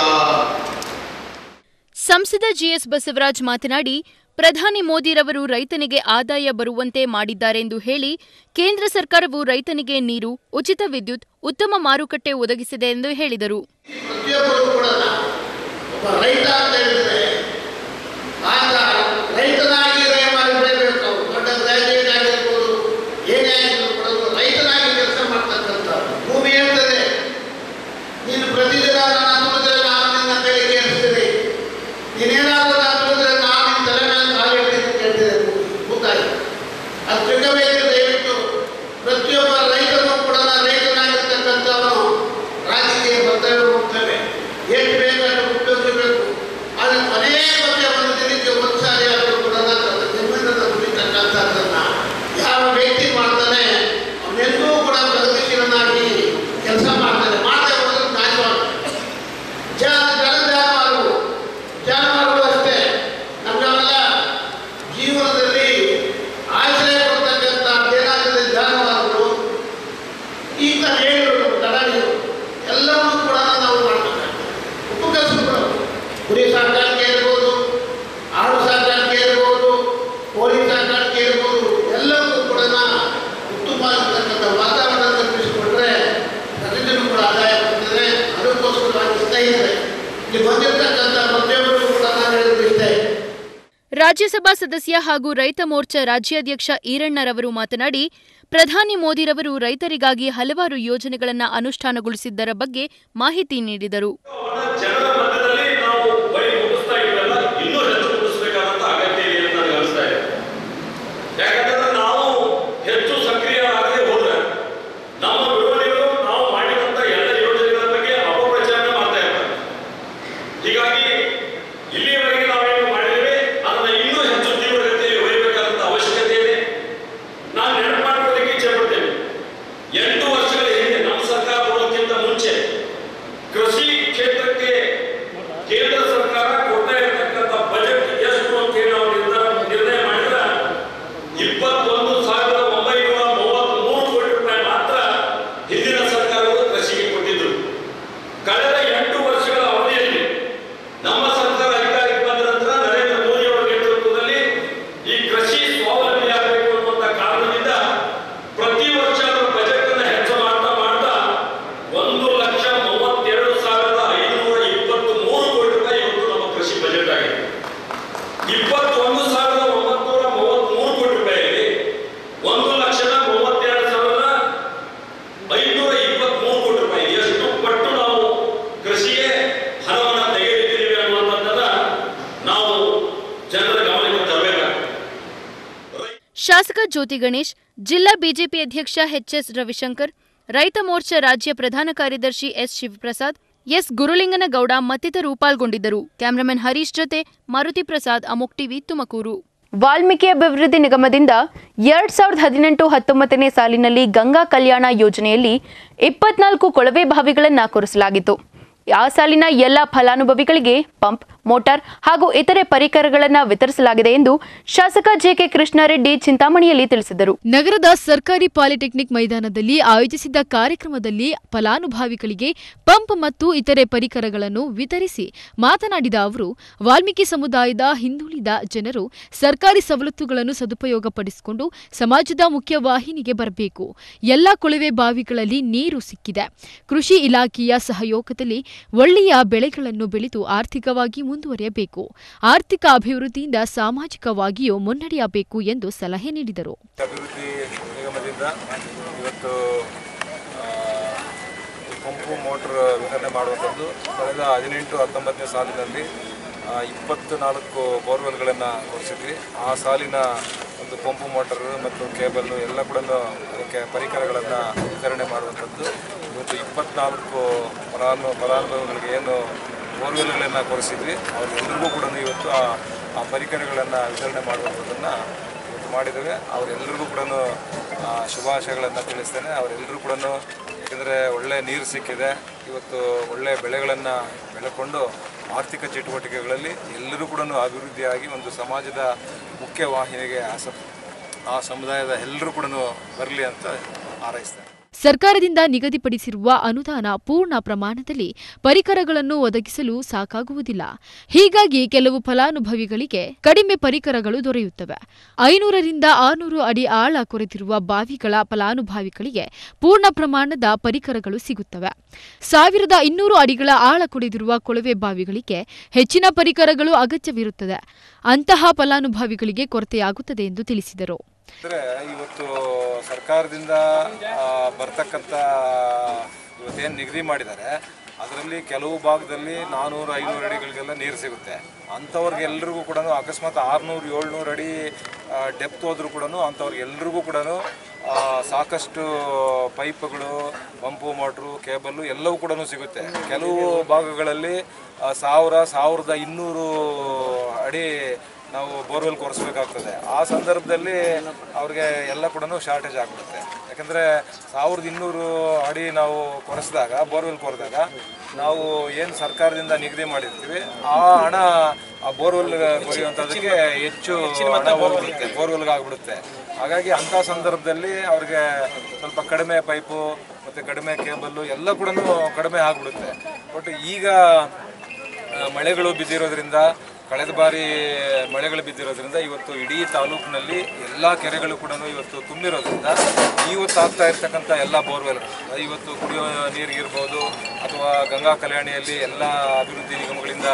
ಸಂಸದ ಜಿಎಸ್ ಬಸವರಾಜ್ ಮಾತನಾಡಿ ಪ್ರಧಾನಿ ಮೋದಿರವರು ರೈತನಿಗೆ ಆದಾಯ ಬರುವಂತೆ ಮಾಡಿದ್ದಾರೆಂದು ಹೇಳಿ ಕೇಂದ್ರ ಸರ್ಕಾರವು ರೈತನಿಗೆ ನೀರು ಉಚಿತ ವಿದ್ಯುತ್ ಉತ್ತಮ ಮಾರುಕಟ್ಟೆ ಒದಗಿಸಿದೆ ಎಂದು ಹೇಳಿದರು ಪ್ರತಿಯೊಬ್ಬರು ಕೂಡ ಒಬ್ಬ ರೈತ ಅಂತ ಹೇಳಿದ್ರೆ ಆಗ ರೈತನಾಗಿ ಮಾಡಬೇಕು ದೊಡ್ಡ ಗ್ರಾಜುಯೇಟ್ ಆಗಿರ್ಬೋದು ಏನೇ ಆಗಿರ್ಬೋದು ಕೂಡ ಒಬ್ಬ ರೈತನಾಗಿ ಕೆಲಸ ಮಾಡ್ತಕ್ಕಂಥ ಭೂಮಿ ಹೇಳ್ತದೆ ನೀನು ಪ್ರತಿದಿನ ನಾನು ದುಡಿದ್ರೆ ನಾನು ನಿನ್ನ ಕೈ ಕೇಳಿಸ್ತೀನಿ ನೀನೇನಾದ್ರೂ ನಾನು ದುಡಿದ್ರೆ ನಾನು ನಿನ್ನ ತಲೆ ಮೇಲೆ ಕಾಲು ಇಡ್ತೀನಿ ಅಂತ ಹೇಳ್ತಿದೆ ಗೊತ್ತಾಯ್ತು ಅದು ತಿಳ್ಕೋಬೇಕು ದಯವಿಟ್ಟು ಪ್ರತಿಯೊಬ್ಬ ರೈತನು ಕೂಡ ರೈತನಾಗಿರ್ತಕ್ಕಂಥವನು ರಾಜಕೀಯ ಬರ್ತೇವೆ ಹೋಗ್ತೇವೆ ಎಷ್ಟು ಬೇಕು ಅಷ್ಟು ಉಪಯೋಗಿಸಬೇಕು ರಾಜ್ಯಸಭಾ ಸದಸ್ಯ ಹಾಗೂ ರೈತ ಮೋರ್ಚಾ ರಾಜ್ಯಾಧ್ಯಕ್ಷ ಈರಣ್ಣರವರು ಮಾತನಾಡಿ ಪ್ರಧಾನಿ ಮೋದಿರವರು ರೈತರಿಗಾಗಿ ಹಲವಾರು ಯೋಜನೆಗಳನ್ನು ಅನುಷ್ಠಾನಗೊಳಿಸಿದ್ದರ ಬಗ್ಗೆ ಮಾಹಿತಿ ನೀಡಿದರು ಜನರ ಮಧ್ಯದಲ್ಲಿ ನಾವು ಬರೀ ಮುಗಿಸ್ತಾ ಇದ್ವಲ್ಲ ಇನ್ನೂ ಹೆಚ್ಚು ಮುಗಿಸ್ಬೇಕಾದಂತ ಅಗತ್ಯ ಇದೆ ಅಂತ ನನಗೆ ಅನಿಸ್ತಾ ಇದೆ ಯಾಕಂದ್ರೆ ನಾವು ಹೆಚ್ಚು ಸಕ್ರಿಯರಾಗದೆ ಹೋದ್ರೆ ನಮ್ಮ ವಿರೋಧಿಗಳು ನಾವು ಮಾಡಿದಂತ ಎಲ್ಲ ಯೋಜನೆಗಳ ಬಗ್ಗೆ ಅಪಪ್ರಚಾರ ಮಾಡ್ತಾ ಇರ್ತಾರೆ ಹೀಗಾಗಿ ಇಲ್ಲಿಯವರೆಗೆ ನಾವೇನು ಮಾಡಿದ್ದೇವೆ ಅದನ್ನ ಇನ್ನೂ ಹೆಚ್ಚು ತೀವ್ರಗತಿಯಲ್ಲಿ ಒಯ್ಯಬೇಕಾದಂತ ಅವಶ್ಯಕತೆ ಇದೆ ನಾನು ನೆನಪು ಮಾಡ್ಕೊಳ್ಳಿಕ್ಕೆ ಇಚ್ಛೆ ಪಡ್ತೇನೆ ಎಂಟು ವರ್ಷಗಳ ಹಿಂದೆ ನಮ್ಮ ಸರ್ಕಾರ ಬರೋದಕ್ಕಿಂತ ಮುಂಚೆ ಕೃಷಿ ಕ್ಷೇತ್ರಕ್ಕೆ ಕೇಂದ್ರ ಸರ್ಕಾರ ಕೊಡ್ತಾ ಇರತಕ್ಕಂಥ ಬಜೆಟ್ ಎಷ್ಟು ಅಂತ ಹೇಳಿ ನಾವು ನಿರ್ಧಾರ ನಿರ್ಣಯ ಮಾಡಿದ್ರೆ ಇಪ್ಪತ್ತೊಂದು ಸಾವಿರದ ಒಂಬೈನೂರ ಮೂವತ್ಮೂರು ಕೋಟಿ ರೂಪಾಯಿ ಮಾತ್ರ ಹಿಂದಿನ ಸರ್ಕಾರಗಳು ಕೃಷಿಗೆ ಕೊಟ್ಟಿದ್ರು ಕಳೆದ ಎಂಟು ವರ್ಷಗಳ ಅವಧಿಯಲ್ಲಿ ನಮ್ಮ ಸರ್ಕಾರ ಅಧಿಕಾರಕ್ಕೆ ಬಂದ ನಂತರ ನರೇಂದ್ರ ಮೋದಿ ಅವರ ನೇತೃತ್ವದಲ್ಲಿ ಈ ಕೃಷಿ ಸ್ವಾವಲಂಬಿ ಆಗಬೇಕು ಅನ್ನುವಂಥ ಕಾರಣದಿಂದ ಪ್ರತಿ ವರ್ಷ ಅದರ ಬಜೆಟ್ ಅನ್ನು ಹೆಚ್ಚು ಮಾಡ್ತಾ ಮಾಡ್ತಾ ಒಂದು ಲಕ್ಷ ಮೂವತ್ತೆರಡು ಸಾವಿರದ ಐನೂರ ಇಪ್ಪತ್ತ್ ಮೂರು ಕೋಟಿ ರೂಪಾಯಿ ಇವತ್ತು ನಮ್ಮ ಕೃಷಿ ಬಜೆಟ್ ಆಗಿದೆ ಇಪ್ಪತ್ತೊಂದು ಸಾವಿರದ ಒಂಬತ್ನೂರ ಮೂವತ್ಮೂರು ಕೋಟಿ ರೂಪಾಯಿಯಲ್ಲಿ ಒಂದು ಲಕ್ಷದ ಮೂವತ್ತೆರಡು ಸಾವಿರದ ಐನೂರ ಇಪ್ಪತ್ಮೂರು ಕೋಟಿ ರೂಪಾಯಿ ಎಷ್ಟು ಪಟ್ಟು ನಾವು ಕೃಷಿಗೆ ಹಣವನ್ನು ತೆಗೆದಿದ್ದೀವಿ ಅನ್ನುವಂಥದ್ದನ್ನ ನಾವು ಜನರ ಗಮನಕ್ಕೆ ತರಬೇಕಾಗ್ತದೆ ಶಾಸಕ ಜ್ಯೋತಿ ಗಣೇಶ್ ಜಿಲ್ಲಾ ಬಿಜೆಪಿ ಅಧ್ಯಕ್ಷ ಎಚ್ಎಸ್ ರವಿಶಂಕರ್ ರೈತ ಮೋರ್ಚಾ ರಾಜ್ಯ ಪ್ರಧಾನ ಕಾರ್ಯದರ್ಶಿ ಎಸ್ ಶಿವಪ್ರಸಾದ್ ಎಸ್ ಗುರುಲಿಂಗನಗೌಡ ಮತ್ತಿತರರು ಪಾಲ್ಗೊಂಡಿದ್ದರು ಕ್ಯಾಮರಾಮನ್ ಹರೀಶ್ ಜೊತೆ ಮಾರುತಿ ಪ್ರಸಾದ್ ಅಮೋಕ್ ಟಿವಿ ತುಮಕೂರು ವಾಲ್ಮೀಕಿ ಅಭಿವೃದ್ಧಿ ನಿಗಮದಿಂದ ಎರಡ್ ಸಾವಿರದ ಹದಿನೆಂಟು ಹತ್ತೊಂಬತ್ತನೇ ಸಾಲಿನಲ್ಲಿ ಗಂಗಾ ಕಲ್ಯಾಣ ಯೋಜನೆಯಲ್ಲಿ ಇಪ್ಪತ್ನಾಲ್ಕು ಕೊಳವೆ ಬಾವಿಗಳನ್ನು ಕೊರೆಸಲಾಗಿತ್ತು ಆ ಸಾಲಿನ ಎಲ್ಲ ಫಲಾನುಭವಿಗಳಿಗೆ ಪಂಪ್ ಮೋಟಾರ್ ಹಾಗೂ ಇತರೆ ಪರಿಕರಗಳನ್ನು ವಿತರಿಸಲಾಗಿದೆ ಎಂದು ಶಾಸಕ ಜೆಕೆ ಕೃಷ್ಣಾರೆಡ್ಡಿ ಚಿಂತಾಮಣಿಯಲ್ಲಿ ತಿಳಿಸಿದರು ನಗರದ ಸರ್ಕಾರಿ ಪಾಲಿಟೆಕ್ನಿಕ್ ಮೈದಾನದಲ್ಲಿ ಆಯೋಜಿಸಿದ್ದ ಕಾರ್ಯಕ್ರಮದಲ್ಲಿ ಫಲಾನುಭವಿಗಳಿಗೆ ಪಂಪ್ ಮತ್ತು ಇತರೆ ಪರಿಕರಗಳನ್ನು ವಿತರಿಸಿ ಮಾತನಾಡಿದ ಅವರು ವಾಲ್ಮೀಕಿ ಸಮುದಾಯದ ಹಿಂದುಳಿದ ಜನರು ಸರ್ಕಾರಿ ಸವಲತ್ತುಗಳನ್ನು ಸದುಪಯೋಗಪಡಿಸಿಕೊಂಡು ಸಮಾಜದ ಮುಖ್ಯವಾಹಿನಿಗೆ ಬರಬೇಕು ಎಲ್ಲ ಕೊಳವೆ ಬಾವಿಗಳಲ್ಲಿ ನೀರು ಸಿಕ್ಕಿದೆ ಕೃಷಿ ಇಲಾಖೆಯ ಸಹಯೋಗದಲ್ಲಿ ಒಳ್ಳೆಯ ಬೆಳೆಗಳನ್ನು ಬೆಳೆದು ಆರ್ಥಿಕವಾಗಿ ಮುಂದುವರಿಯಬೇಕು ಆರ್ಥಿಕ ಅಭಿವೃದ್ಧಿಯಿಂದ ಸಾಮಾಜಿಕವಾಗಿಯೂ ಮುನ್ನಡೆಯಬೇಕು ಎಂದು ಸಲಹೆ ನೀಡಿದರು ಅಭಿವೃದ್ಧಿ ನಿಗಮದಿಂದ ಇವತ್ತು ಆ, ಈ ಪಂಪು ಮೋಟ್ರ್ ವಿತರಣೆ ಮಾಡುವಂಥದ್ದು ಕಳೆದ ಹದಿನೆಂಟು ಹತ್ತೊಂಬತ್ತನೇ ಸಾಲಿನಲ್ಲಿ ಆ, ಇಪ್ಪತ್ತು ನಾಲ್ಕು ಬೋರ್ವೆಲ್ಗಳನ್ನು ಕೊಡಿಸಿದ್ವಿ ಆ ಸಾಲಿನ ಒಂದು ಪಂಪು ಮೋಟರ್ ಮತ್ತು ಕೇಬಲ್ಲು ಎಲ್ಲ ಕೂಡ ಅದಕ್ಕೆ ಪರಿಕರಗಳನ್ನು ವಿತರಣೆ ಮಾಡುವಂಥದ್ದು ಇವತ್ತು ಇಪ್ಪತ್ನಾಲ್ಕು ಫಲಾನು ಫಲಾನುಭವಿಗಳಿಗೆ ಏನು ಬೋರ್ವೆಲ್ಗಳನ್ನು ಕೊಡಿಸಿದ್ವಿ ಅವರೆಲ್ಲರಿಗೂ ಕೂಡ ಇವತ್ತು ಆ ಆ ಪರಿಕರಗಳನ್ನು ವಿತರಣೆ ಮಾಡುವಂಥದ್ದನ್ನು ಇವತ್ತು ಮಾಡಿದ್ದೇವೆ ಅವರೆಲ್ಲರಿಗೂ ಕೂಡ ಶುಭಾಶಯಗಳನ್ನು ತಿಳಿಸ್ತೇನೆ ಅವರೆಲ್ಲರೂ ಕೂಡ ಯಾಕೆಂದರೆ ಒಳ್ಳೆ ನೀರು ಸಿಕ್ಕಿದೆ ಇವತ್ತು ಒಳ್ಳೆ ಬೆಳೆಗಳನ್ನು ಬೆಳೆಕೊಂಡು ಆರ್ಥಿಕ ಚಟುವಟಿಕೆಗಳಲ್ಲಿ ಎಲ್ಲರೂ ಕೂಡ ಅಭಿವೃದ್ಧಿಯಾಗಿ ಒಂದು ಸಮಾಜದ ಮುಖ್ಯ ವಾಹಿನಿಗೆ ಆ ಸ ಆ ಸಮುದಾಯದ ಎಲ್ಲರೂ ಕೂಡ ಬರಲಿ ಅಂತ ಹಾರೈಸ್ತೇನೆ ಸರ್ಕಾರದಿಂದ ನಿಗದಿಪಡಿಸಿರುವ ಅನುದಾನ ಪೂರ್ಣ ಪ್ರಮಾಣದಲ್ಲಿ ಪರಿಕರಗಳನ್ನು ಒದಗಿಸಲು ಸಾಕಾಗುವುದಿಲ್ಲ ಹೀಗಾಗಿ ಕೆಲವು ಫಲಾನುಭವಿಗಳಿಗೆ ಕಡಿಮೆ ಪರಿಕರಗಳು ದೊರೆಯುತ್ತವೆ ಐನೂರರಿಂದ ಆರುನೂರು ಅಡಿ ಆಳ ಕೊರೆದಿರುವ ಬಾವಿಗಳ ಫಲಾನುಭವಿಗಳಿಗೆ ಪೂರ್ಣ ಪ್ರಮಾಣದ ಪರಿಕರಗಳು ಸಿಗುತ್ತವೆ ಸಾವಿರದ ಇನ್ನೂರು ಅಡಿಗಳ ಆಳ ಕೊರೆದಿರುವ ಕೊಳವೆ ಬಾವಿಗಳಿಗೆ ಹೆಚ್ಚಿನ ಪರಿಕರಗಳು ಅಗತ್ಯವಿರುತ್ತದೆ ಅಂತಹ ಫಲಾನುಭವಿಗಳಿಗೆ ಕೊರತೆಯಾಗುತ್ತದೆ ಎಂದು ತಿಳಿಸಿದರು ಅಂದರೆ ಇವತ್ತು ಸರ್ಕಾರದಿಂದ ಆ, ಬರ್ತಕ್ಕಂಥ ಇವತ್ತೇನು ನಿಗದಿ ಮಾಡಿದ್ದಾರೆ ಅದರಲ್ಲಿ ಕೆಲವು ಭಾಗದಲ್ಲಿ ನಾನ್ನೂರು ಐನೂರು ಅಡಿಗಳಿಗೆಲ್ಲ ನೀರು ಸಿಗುತ್ತೆ ಅಂಥವ್ರಿಗೆಲ್ರಿಗೂ ಕೂಡ ಅಕಸ್ಮಾತ್ ಆರುನೂರು ಏಳ್ನೂರು ಅಡಿ ಡೆಪ್ತ್ ಹೋದ್ರೂ ಕೂಡ ಅಂಥವ್ರಿಗೆ ಎಲ್ರಿಗೂ ಕೂಡ ಸಾಕಷ್ಟು ಪೈಪ್ಗಳು ಪಂಪು ಮೋಟ್ರು ಕೇಬಲ್ಲು ಎಲ್ಲವೂ ಕೂಡ ಸಿಗುತ್ತೆ ಕೆಲವು ಭಾಗಗಳಲ್ಲಿ ಆ, ಸಾವಿರ ಸಾವಿರದ ಇನ್ನೂರು ಅಡಿ ನಾವು ಬೋರ್ವೆಲ್ ಕೊರೆಸ್ಬೇಕಾಗ್ತದೆ ಆ ಸಂದರ್ಭದಲ್ಲಿ ಅವ್ರಿಗೆ ಎಲ್ಲ ಕೂಡ ಶಾರ್ಟೇಜ್ ಆಗ್ಬಿಡುತ್ತೆ ಯಾಕಂದರೆ ಸಾವಿರದ ಇನ್ನೂರು ಅಡಿ ನಾವು ಕೊರೆಸಿದಾಗ ಬೋರ್ವೆಲ್ ಕೊರೆದಾಗ ನಾವು ಏನು ಸರ್ಕಾರದಿಂದ ನಿಗದಿ ಮಾಡಿರ್ತೀವಿ ಆ ಹಣ ಆ ಬೋರ್ವೆಲ್ ಕೊರೆಯುವಂಥದ್ದಕ್ಕೆ ಹೆಚ್ಚು ಹಣ ಹೋಗ್ಬಿಡುತ್ತೆ ಬೋರ್ವೆಲ್ಗೆ ಆಗ್ಬಿಡುತ್ತೆ ಹಾಗಾಗಿ ಅಂಥ ಸಂದರ್ಭದಲ್ಲಿ ಅವ್ರಿಗೆ ಸ್ವಲ್ಪ ಕಡಿಮೆ ಪೈಪು ಮತ್ತು ಕಡಿಮೆ ಕೇಬಲ್ಲು ಎಲ್ಲ ಕೂಡ ಕಡಿಮೆ ಆಗ್ಬಿಡುತ್ತೆ ಬಟ್ ಈಗ ಆ, ಮಳೆಗಳು ಬಿದ್ದಿರೋದ್ರಿಂದ ಕಳೆದ ಬಾರಿ ಮಳೆಗಳು ಬಿದ್ದಿರೋದ್ರಿಂದ ಇವತ್ತು ಇಡೀ ತಾಲೂಕಿನಲ್ಲಿ ಎಲ್ಲ ಕೆರೆಗಳು ಕೂಡ ಇವತ್ತು ತುಂಬಿರೋದ್ರಿಂದ ಇವತ್ತು ಆಗ್ತಾ ಇರ್ತಕ್ಕಂಥ ಎಲ್ಲ ಬೋರ್ವೆಲ್ ಇವತ್ತು ಕುಡಿಯೋ ನೀರಿಗಿರ್ಬೋದು ಅಥವಾ ಗಂಗಾ ಕಲ್ಯಾಣಿಯಲ್ಲಿ ಎಲ್ಲ ಅಭಿವೃದ್ಧಿ ನಿಗಮಗಳಿಂದ